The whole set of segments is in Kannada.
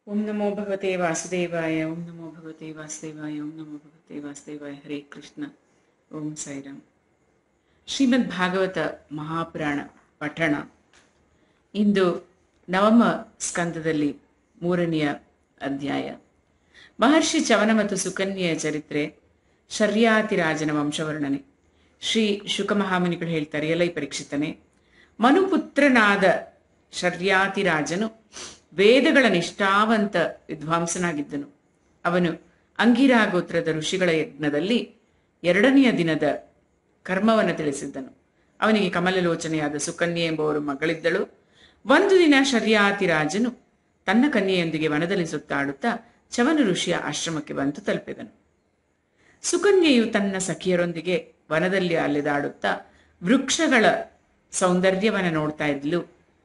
ಓಂ ನಮೋ ಭಗವತೆ ವಾಸುದೇವಾಯ ಓಂ ನಮೋ ಭಗವತೆ ವಾಸುದೇವಾಯ ಓಂ ನಮೋ ಭಗವತೆ ವಾಸುದೇವಾಯ ಹರೇ ಕೃಷ್ಣ ಓಂ ಸಾಯಿರಾಮ್ ಶ್ರೀಮದ್ ಭಾಗವತ ಮಹಾಪುರಾಣ ಪಠಣ ಇಂದು ನವಮ ಸ್ಕಂದದಲ್ಲಿ ಮೂರನೆಯ ಅಧ್ಯಾಯ ಮಹರ್ಷಿ ಚವನ ಮತ್ತು ಸುಕನ್ಯೆಯ ಚರಿತ್ರೆ ಶರ್ಯಾತಿರಾಜನ ವಂಶವರ್ಣನೆ ಶ್ರೀ ಶುಕಮಹಾಮುನಿಗಳು ಹೇಳ್ತಾರೆ ಎಲೈ ಪರೀಕ್ಷಿತನೆ ಮನುಪುತ್ರನಾದ ಶರ್ಯಾತಿರಾಜನು ವೇದಗಳ ನಿಷ್ಠಾವಂತ ವಿದ್ವಾಂಸನಾಗಿದ್ದನು ಅವನು ಅಂಗಿರಾ ಗೋತ್ರದ ಋಷಿಗಳ ಯಜ್ಞದಲ್ಲಿ ಎರಡನೆಯ ದಿನದ ಕರ್ಮವನ್ನು ತಿಳಿಸಿದ್ದನು ಅವನಿಗೆ ಕಮಲಲೋಚನೆಯಾದ ಸುಕನ್ಯೆ ಎಂಬುವರು ಮಗಳಿದ್ದಳು ಒಂದು ದಿನ ಶರ್ಯಾತಿ ರಾಜನು ತನ್ನ ಕನ್ಯೆಯೊಂದಿಗೆ ವನದಲ್ಲಿ ಸುತ್ತಾಡುತ್ತಾ ಚವನ ಋಷಿಯ ಆಶ್ರಮಕ್ಕೆ ಬಂದು ತಲುಪಿದನು ಸುಕನ್ಯೆಯು ತನ್ನ ಸಖಿಯರೊಂದಿಗೆ ವನದಲ್ಲಿ ಅಲೆದಾಡುತ್ತಾ ವೃಕ್ಷಗಳ ಸೌಂದರ್ಯವನ್ನು ನೋಡ್ತಾ ಇದ್ಲು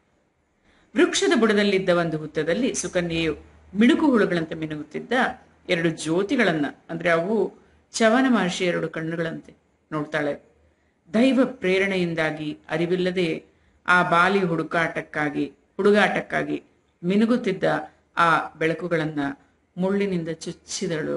ವೃಕ್ಷದ ಬುಡದಲ್ಲಿದ್ದ ಒಂದು ಹುತ್ತದಲ್ಲಿ ಸುಕನ್ಯೆಯು ಮಿಣುಕು ಹುಳುಗಳಂತೆ ಮಿನುಗುತ್ತಿದ್ದ ಎರಡು ಜ್ಯೋತಿಗಳನ್ನ ಅಂದ್ರೆ ಅವು ಚವನ ಮಹರ್ಷಿ ಎರಡು ಕಣ್ಣುಗಳಂತೆ ನೋಡ್ತಾಳೆ ದೈವ ಪ್ರೇರಣೆಯಿಂದಾಗಿ ಅರಿವಿಲ್ಲದೆ ಆ ಬಾಲಿ ಹುಡುಕಾಟಕ್ಕಾಗಿ ಹುಡುಗಾಟಕ್ಕಾಗಿ ಮಿನುಗುತ್ತಿದ್ದ ಆ ಬೆಳಕುಗಳನ್ನ ಮುಳ್ಳಿನಿಂದ ಚುಚ್ಚಿದಳು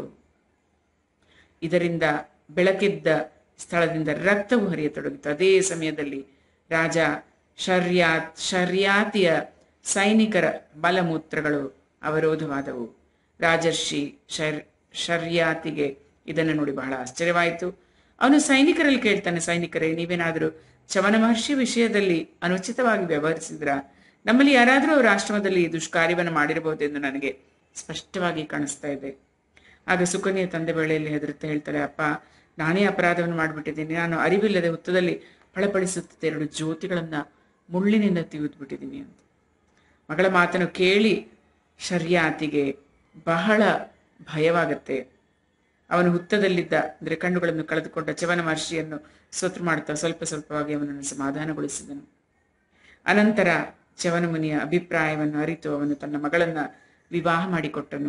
ಇದರಿಂದ ಬೆಳಕಿದ್ದ ಸ್ಥಳದಿಂದ ರಕ್ತವು ಹರಿಯತೊಡಗಿತು ಅದೇ ಸಮಯದಲ್ಲಿ ರಾಜ ಶರ್ಯಾತ್ ಶರ್ಯಾತಿಯ ಸೈನಿಕರ ಮಲಮೂತ್ರಗಳು ಅವರೋಧವಾದವು ರಾಜರ್ಷಿ ಶರ್ ಶರ್ಯಾತಿಗೆ ಇದನ್ನು ನೋಡಿ ಬಹಳ ಆಶ್ಚರ್ಯವಾಯಿತು ಅವನು ಸೈನಿಕರಲ್ಲಿ ಕೇಳ್ತಾನೆ ಸೈನಿಕರೇ ನೀವೇನಾದರೂ ಚವನ ಮಹರ್ಷಿ ವಿಷಯದಲ್ಲಿ ಅನುಚಿತವಾಗಿ ವ್ಯವಹರಿಸಿದ್ರ ನಮ್ಮಲ್ಲಿ ಯಾರಾದರೂ ಅವರ ಆಶ್ರಮದಲ್ಲಿ ಈ ದುಷ್ಕಾರ್ಯವನ್ನು ಮಾಡಿರಬಹುದೆಂದು ನನಗೆ ಸ್ಪಷ್ಟವಾಗಿ ಕಾಣಿಸ್ತಾ ಇದೆ ಆಗ ಸುಕನ್ಯೆ ತಂದೆ ವೇಳೆಯಲ್ಲಿ ಹೆದರುತ್ತಾ ಹೇಳ್ತಾಳೆ ಅಪ್ಪ ನಾನೇ ಅಪರಾಧವನ್ನು ಮಾಡಿಬಿಟ್ಟಿದ್ದೀನಿ ನಾನು ಅರಿವಿಲ್ಲದೆ ಹುತ್ತದಲ್ಲಿ ಫಳಫಳಿಸುತ್ತಿದ್ದ ಎರಡು ಜ್ಯೋತಿಗಳನ್ನ ಮುಳ್ಳಿನಿಂದ ತೆಗೆದುಬಿಟ್ಟಿದ್ದೀನಿ ಅಂತ ಮಗಳ ಮಾತನ್ನು ಕೇಳಿ ಶರ್ಯಾತಿಗೆ ಬಹಳ ಭಯವಾಗತ್ತೆ ಅವನು ಹುತ್ತದಲ್ಲಿದ್ದ ಅಂದ್ರೆ ಕಣ್ಣುಗಳನ್ನು ಕಳೆದುಕೊಂಡ ಚವನ ಮಹರ್ಷಿಯನ್ನು ಸ್ತೋತ್ರ ಮಾಡುತ್ತಾ ಸ್ವಲ್ಪ ಸ್ವಲ್ಪವಾಗಿ ಅವನನ್ನು ಸಮಾಧಾನಗೊಳಿಸಿದನು ಅನಂತರ ಚವನ ಮುನಿಯ ಅಭಿಪ್ರಾಯವನ್ನು ಅರಿತು ಅವನು ತನ್ನ ಮಗಳನ್ನ ವಿವಾಹ ಮಾಡಿಕೊಟ್ಟನು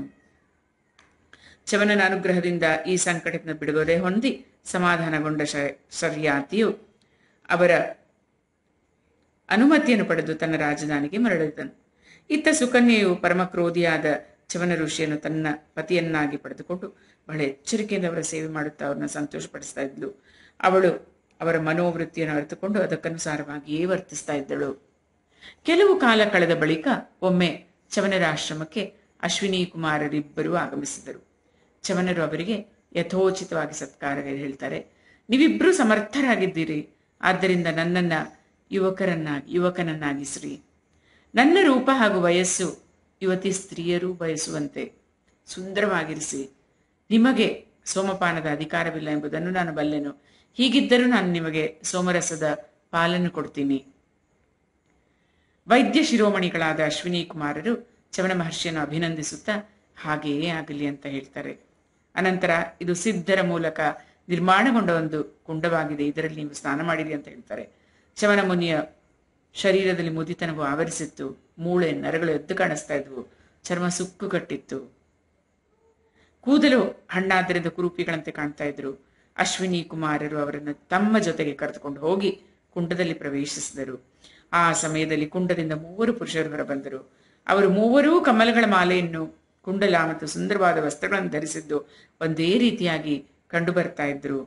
ಚವನನ ಅನುಗ್ರಹದಿಂದ ಈ ಸಂಕಟದಿಂದ ಬಿಡುಗಡೆ ಹೊಂದಿ ಸಮಾಧಾನಗೊಂಡ ಶರ್ಯಾತಿಯು ಅವರ ಅನುಮತಿಯನ್ನು ಪಡೆದು ತನ್ನ ರಾಜಧಾನಿಗೆ ಮರಳಿದನು ಇತ್ತ ಸುಕನ್ಯೆಯು ಪರಮ ಕ್ರೋಧಿಯಾದ ಚವನ ಋಷಿಯನ್ನು ತನ್ನ ಪತಿಯನ್ನಾಗಿ ಪಡೆದುಕೊಂಡು ಬಹಳ ಎಚ್ಚರಿಕೆಯಿಂದ ಅವರ ಸೇವೆ ಮಾಡುತ್ತಾ ಅವ್ರನ್ನ ಸಂತೋಷಪಡಿಸ್ತಾ ಇದ್ಲು ಅವಳು ಅವರ ಮನೋವೃತ್ತಿಯನ್ನು ಅರಿತುಕೊಂಡು ಅದಕ್ಕನುಸಾರವಾಗಿಯೇ ವರ್ತಿಸ್ತಾ ಇದ್ದಳು ಕೆಲವು ಕಾಲ ಕಳೆದ ಬಳಿಕ ಒಮ್ಮೆ ಚವನರ ಆಶ್ರಮಕ್ಕೆ ಅಶ್ವಿನಿ ಕುಮಾರರಿಬ್ಬರು ಆಗಮಿಸಿದರು ಚವನರು ಅವರಿಗೆ ಯಥೋಚಿತವಾಗಿ ಸತ್ಕಾರ ಹೇಳ್ತಾರೆ ನೀವಿಬ್ರು ಸಮರ್ಥರಾಗಿದ್ದೀರಿ ಆದ್ದರಿಂದ ನನ್ನನ್ನ ಯುವಕರನ್ನಾಗಿ ಯುವಕನನ್ನಾಗಿಸ್ರಿ ನನ್ನ ರೂಪ ಹಾಗೂ ವಯಸ್ಸು ಯುವತಿ ಸ್ತ್ರೀಯರು ಬಯಸುವಂತೆ ಸುಂದರವಾಗಿರಿಸಿ ನಿಮಗೆ ಸೋಮಪಾನದ ಅಧಿಕಾರವಿಲ್ಲ ಎಂಬುದನ್ನು ನಾನು ಬಲ್ಲೆನು ಹೀಗಿದ್ದರೂ ನಾನು ನಿಮಗೆ ಸೋಮರಸದ ಪಾಲನ್ನು ಕೊಡ್ತೀನಿ ವೈದ್ಯ ಶಿರೋಮಣಿಗಳಾದ ಅಶ್ವಿನಿ ಕುಮಾರರು ಚವನ ಮಹರ್ಷಿಯನ್ನು ಅಭಿನಂದಿಸುತ್ತಾ ಹಾಗೆಯೇ ಆಗಲಿ ಅಂತ ಹೇಳ್ತಾರೆ ಅನಂತರ ಇದು ಸಿದ್ಧರ ಮೂಲಕ ನಿರ್ಮಾಣಗೊಂಡ ಒಂದು ಕುಂಡವಾಗಿದೆ ಇದರಲ್ಲಿ ನೀವು ಸ್ನಾನ ಮಾಡಿರಿ ಅಂತ ಹೇಳ್ತಾರೆ ಚವನ ಮುನಿಯ ಶರೀರದಲ್ಲಿ ಮುದಿತನವು ಆವರಿಸಿತ್ತು ಮೂಳೆ ನರಗಳು ಎದ್ದು ಕಾಣಿಸ್ತಾ ಇದ್ವು ಚರ್ಮ ಸುಕ್ಕು ಕಟ್ಟಿತ್ತು ಕೂದಲು ಹಣ್ಣಾದ್ದರಿಂದ ಕುರೂಪಿಗಳಂತೆ ಕಾಣ್ತಾ ಇದ್ರು ಅಶ್ವಿನಿ ಕುಮಾರರು ಅವರನ್ನು ತಮ್ಮ ಜೊತೆಗೆ ಕರೆದುಕೊಂಡು ಹೋಗಿ ಕುಂಡದಲ್ಲಿ ಪ್ರವೇಶಿಸಿದರು ಆ ಸಮಯದಲ್ಲಿ ಕುಂಡದಿಂದ ಮೂವರು ಪುರುಷರು ಹೊರಬಂದರು ಅವರು ಮೂವರೂ ಕಮಲಗಳ ಮಾಲೆಯನ್ನು ಕುಂಡಲ ಮತ್ತು ಸುಂದರವಾದ ವಸ್ತ್ರಗಳನ್ನು ಧರಿಸಿದ್ದು ಒಂದೇ ರೀತಿಯಾಗಿ ಕಂಡು ಬರ್ತಾ ಇದ್ರು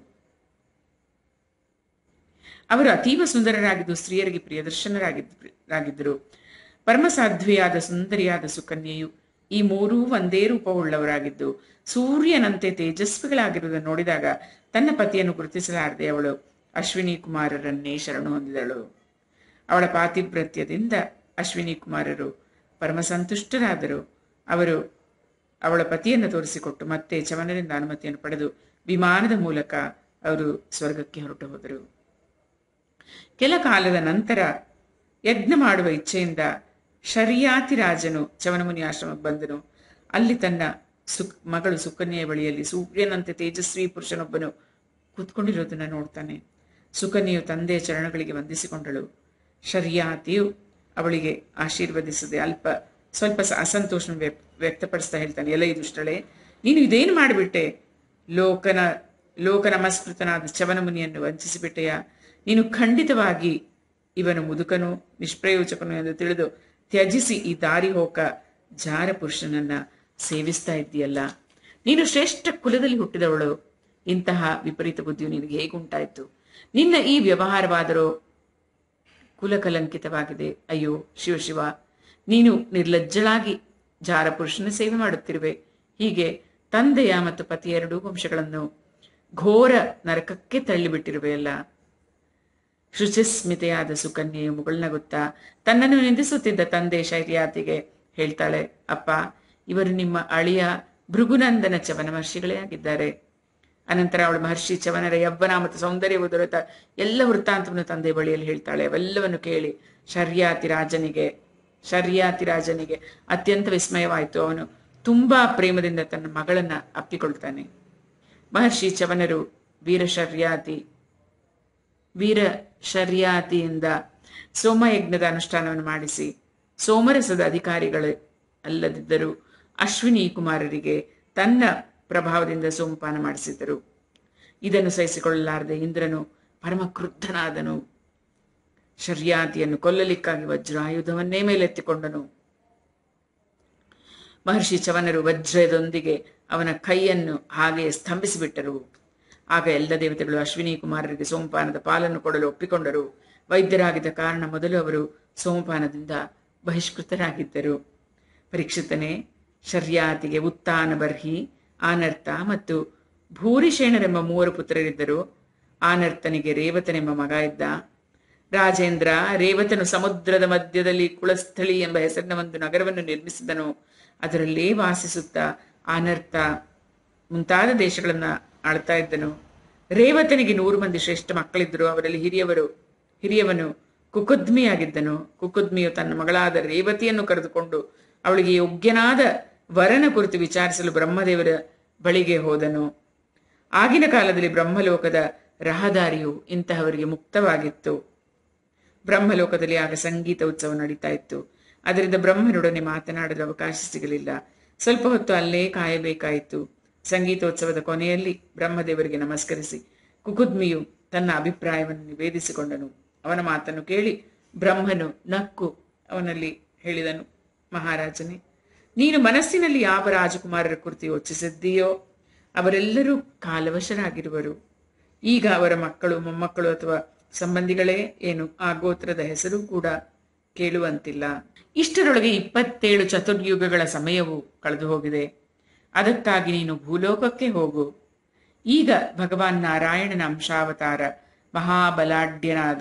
ಅವರು ಅತೀವ ಸುಂದರರಾಗಿದ್ದು ಸ್ತ್ರೀಯರಿಗೆ ಪ್ರಿಯದರ್ಶನರಾಗಿದ್ದರು ಪರಮಸಾಧ್ವಿಯಾದ ಸುಂದರಿಯಾದ ಸುಕನ್ಯೆಯು ಈ ಮೂರೂ ಒಂದೇ ರೂಪವುಳ್ಳವರಾಗಿದ್ದು ಸೂರ್ಯನಂತೆ ತೇಜಸ್ವಿಗಳಾಗಿರುವುದನ್ನು ನೋಡಿದಾಗ ತನ್ನ ಪತಿಯನ್ನು ಗುರುತಿಸಲಾರದೆ ಅವಳು ಅಶ್ವಿನಿ ಕುಮಾರರನ್ನೇ ಶರಣು ಹೊಂದಿದಳು ಅವಳ ಪಾತಿಭ್ರತ್ಯದಿಂದ ಅಶ್ವಿನಿ ಕುಮಾರರು ಪರಮ ಸಂತುಷ್ಟರಾದರು ಅವರು ಅವಳ ಪತಿಯನ್ನು ತೋರಿಸಿಕೊಟ್ಟು ಮತ್ತೆ ಚವನರಿಂದ ಅನುಮತಿಯನ್ನು ಪಡೆದು ವಿಮಾನದ ಮೂಲಕ ಅವರು ಸ್ವರ್ಗಕ್ಕೆ ಹೊರಟು ಹೋದರು ಕೆಲ ಕಾಲದ ನಂತರ ಯಜ್ಞ ಮಾಡುವ ಇಚ್ಛೆಯಿಂದ ಶರಿಯಾತಿ ರಾಜನು ಚವನಮುನಿ ಆಶ್ರಮಕ್ಕೆ ಬಂದನು ಅಲ್ಲಿ ತನ್ನ ಸುಕ್ ಮಗಳು ಸುಕನ್ಯೆಯ ಬಳಿಯಲ್ಲಿ ಸೂರ್ಯನಂತೆ ತೇಜಸ್ವಿ ಪುರುಷನೊಬ್ಬನು ಕೂತ್ಕೊಂಡಿರೋದನ್ನ ನೋಡ್ತಾನೆ ಸುಕನ್ಯೆಯು ತಂದೆಯ ಚರಣಗಳಿಗೆ ವಂದಿಸಿಕೊಂಡಳು ಶರಿಯಾತಿಯು ಅವಳಿಗೆ ಆಶೀರ್ವದಿಸದೆ ಅಲ್ಪ ಸ್ವಲ್ಪ ಅಸಂತೋಷ ವ್ಯಕ್ತಪಡಿಸ್ತಾ ಹೇಳ್ತಾನೆ ಎಲ್ಲ ದುಷ್ಟಳೆ ನೀನು ಇದೇನು ಮಾಡಿಬಿಟ್ಟೆ ಲೋಕನ ಲೋಕ ನಮಸ್ಕೃತನಾದ ಚವನ ಮುನಿಯನ್ನು ವಂಚಿಸಿಬಿಟ್ಟೆಯ ನೀನು ಖಂಡಿತವಾಗಿ ಇವನು ಮುದುಕನು ನಿಷ್ಪ್ರಯೋಜಕನು ಎಂದು ತಿಳಿದು ತ್ಯಜಿಸಿ ಈ ದಾರಿ ಹೋಕ ಜಾರ ಪುರುಷನನ್ನ ಸೇವಿಸ್ತಾ ಇದ್ದೀಯಲ್ಲ ನೀನು ಶ್ರೇಷ್ಠ ಕುಲದಲ್ಲಿ ಹುಟ್ಟಿದವಳು ಇಂತಹ ವಿಪರೀತ ಬುದ್ಧಿಯು ನಿನಗೆ ಹೇಗುಂಟಾಯ್ತು ನಿನ್ನ ಈ ವ್ಯವಹಾರವಾದರೂ ಕುಲಕಲಂಕಿತವಾಗಿದೆ ಅಯ್ಯೋ ಶಿವ ಶಿವ ನೀನು ನಿರ್ಲಜ್ಜಳಾಗಿ ಜಾರ ಪುರುಷನ ಸೇವೆ ಮಾಡುತ್ತಿರುವೆ ಹೀಗೆ ತಂದೆಯ ಮತ್ತು ಪತಿಯ ಎರಡೂ ವಂಶಗಳನ್ನು ಘೋರ ನರಕಕ್ಕೆ ತಳ್ಳಿಬಿಟ್ಟಿರುವೆಯಲ್ಲ ಶುಚಿಸ್ಮಿತೆಯಾದ ಸುಕನ್ಯೆಯು ಮುಗುಳ್ನಗುತ್ತಾ ತನ್ನನ್ನು ನಿಂದಿಸುತ್ತಿದ್ದ ತಂದೆ ಶೈರ್ಯಾತಿಗೆ ಹೇಳ್ತಾಳೆ ಅಪ್ಪ ಇವರು ನಿಮ್ಮ ಅಳಿಯ ಭೃಗುನಂದನ ಚವನ ಮಹರ್ಷಿಗಳೇ ಆಗಿದ್ದಾರೆ ಅನಂತರ ಅವಳು ಮಹರ್ಷಿ ಚವನರ ಯವ್ವನ ಮತ್ತು ಸೌಂದರ್ಯವು ದೊರೆತ ಎಲ್ಲ ವೃತ್ತಾಂತವನ್ನು ತಂದೆ ಬಳಿಯಲ್ಲಿ ಹೇಳ್ತಾಳೆ ಅವೆಲ್ಲವನ್ನು ಕೇಳಿ ಶರ್ಯಾತಿ ರಾಜನಿಗೆ ಶರ್ಯಾತಿ ರಾಜನಿಗೆ ಅತ್ಯಂತ ವಿಸ್ಮಯವಾಯಿತು ಅವನು ತುಂಬಾ ಪ್ರೇಮದಿಂದ ತನ್ನ ಮಗಳನ್ನ ಅಪ್ಪಿಕೊಳ್ತಾನೆ ಮಹರ್ಷಿ ಚವನರು ವೀರಶರ್ಯಾತಿ ವೀರ ಶರ್ಯಾತಿಯಿಂದ ಸೋಮಯಜ್ಞದ ಅನುಷ್ಠಾನವನ್ನು ಮಾಡಿಸಿ ಸೋಮರಸದ ಅಧಿಕಾರಿಗಳು ಅಲ್ಲದಿದ್ದರೂ ಅಶ್ವಿನಿ ಕುಮಾರರಿಗೆ ತನ್ನ ಪ್ರಭಾವದಿಂದ ಸೋಮಪಾನ ಮಾಡಿಸಿದರು ಇದನ್ನು ಸಹಿಸಿಕೊಳ್ಳಲಾರದೆ ಇಂದ್ರನು ಪರಮ ಕ್ರುದ್ಧನಾದನು ಶರ್ಯಾತಿಯನ್ನು ಕೊಲ್ಲಲಿಕ್ಕಾಗಿ ವಜ್ರಾಯುಧವನ್ನೇ ಮೇಲೆತ್ತಿಕೊಂಡನು ಮಹರ್ಷಿ ಚವನರು ವಜ್ರದೊಂದಿಗೆ ಅವನ ಕೈಯನ್ನು ಹಾಗೆಯೇ ಸ್ತಂಭಿಸಿಬಿಟ್ಟರು ಆಗ ಎಲ್ಲ ದೇವತೆಗಳು ಅಶ್ವಿನಿ ಕುಮಾರರಿಗೆ ಸೋಮಪಾನದ ಪಾಲನ್ನು ಕೊಡಲು ಒಪ್ಪಿಕೊಂಡರು ವೈದ್ಯರಾಗಿದ್ದ ಕಾರಣ ಮೊದಲು ಅವರು ಸೋಮಪಾನದಿಂದ ಬಹಿಷ್ಕೃತರಾಗಿದ್ದರು ಪರೀಕ್ಷಿತನೇ ಶರ್ಯಾತಿಗೆ ಉತ್ತಾನ ಬರ್ಹಿ ಆನರ್ತ ಮತ್ತು ಭೂರಿಶೇಣರೆಂಬ ಮೂವರು ಪುತ್ರರಿದ್ದರು ಆನರ್ತನಿಗೆ ರೇವತನೆಂಬ ಮಗ ಇದ್ದ ರಾಜೇಂದ್ರ ರೇವತನು ಸಮುದ್ರದ ಮಧ್ಯದಲ್ಲಿ ಕುಳಸ್ಥಳಿ ಎಂಬ ಹೆಸರಿನ ಒಂದು ನಗರವನ್ನು ನಿರ್ಮಿಸಿದನು ಅದರಲ್ಲೇ ವಾಸಿಸುತ್ತಾ ಆನರ್ತ ಮುಂತಾದ ದೇಶಗಳನ್ನ ಆಳ್ತಾ ಇದ್ದನು ರೇವತನಿಗೆ ನೂರು ಮಂದಿ ಶ್ರೇಷ್ಠ ಮಕ್ಕಳಿದ್ದರು ಅವರಲ್ಲಿ ಹಿರಿಯವರು ಹಿರಿಯವನು ಕುಕುದ್ಮಿಯಾಗಿದ್ದನು ಕುಕುದ್ಮಿಯು ತನ್ನ ಮಗಳಾದ ರೇವತಿಯನ್ನು ಕರೆದುಕೊಂಡು ಅವಳಿಗೆ ಯೋಗ್ಯನಾದ ವರನ ಕುರಿತು ವಿಚಾರಿಸಲು ಬ್ರಹ್ಮದೇವರ ಬಳಿಗೆ ಹೋದನು ಆಗಿನ ಕಾಲದಲ್ಲಿ ಬ್ರಹ್ಮಲೋಕದ ರಹದಾರಿಯು ಇಂತಹವರಿಗೆ ಮುಕ್ತವಾಗಿತ್ತು ಬ್ರಹ್ಮಲೋಕದಲ್ಲಿ ಆಗ ಸಂಗೀತ ಉತ್ಸವ ನಡೀತಾ ಇತ್ತು ಅದರಿಂದ ಬ್ರಹ್ಮನೊಡನೆ ಮಾತನಾಡಲು ಅವಕಾಶ ಸಿಗಲಿಲ್ಲ ಸ್ವಲ್ಪ ಹೊತ್ತು ಅಲ್ಲೇ ಕಾಯಬೇಕಾಯಿತು ಸಂಗೀತೋತ್ಸವದ ಕೊನೆಯಲ್ಲಿ ಬ್ರಹ್ಮದೇವರಿಗೆ ನಮಸ್ಕರಿಸಿ ಕುಕುದ್ಮಿಯು ತನ್ನ ಅಭಿಪ್ರಾಯವನ್ನು ನಿವೇದಿಸಿಕೊಂಡನು ಅವನ ಮಾತನ್ನು ಕೇಳಿ ಬ್ರಹ್ಮನು ನಕ್ಕು ಅವನಲ್ಲಿ ಹೇಳಿದನು ಮಹಾರಾಜನೇ ನೀನು ಮನಸ್ಸಿನಲ್ಲಿ ಯಾವ ರಾಜಕುಮಾರರ ಕುರಿತು ಯೋಚಿಸಿದ್ದೀಯೋ ಅವರೆಲ್ಲರೂ ಕಾಲವಶರಾಗಿರುವರು ಈಗ ಅವರ ಮಕ್ಕಳು ಮೊಮ್ಮಕ್ಕಳು ಅಥವಾ ಸಂಬಂಧಿಗಳೇ ಏನು ಆ ಗೋತ್ರದ ಹೆಸರು ಕೂಡ ಕೇಳುವಂತಿಲ್ಲ ಇಷ್ಟರೊಳಗೆ ಇಪ್ಪತ್ತೇಳು ಚತುರ್ಯುಗಗಳ ಸಮಯವು ಕಳೆದು ಹೋಗಿದೆ ಅದಕ್ಕಾಗಿ ನೀನು ಭೂಲೋಕಕ್ಕೆ ಹೋಗು ಈಗ ಭಗವಾನ್ ನಾರಾಯಣನ ಅಂಶಾವತಾರ ಮಹಾಬಲಾಢ್ಯನಾದ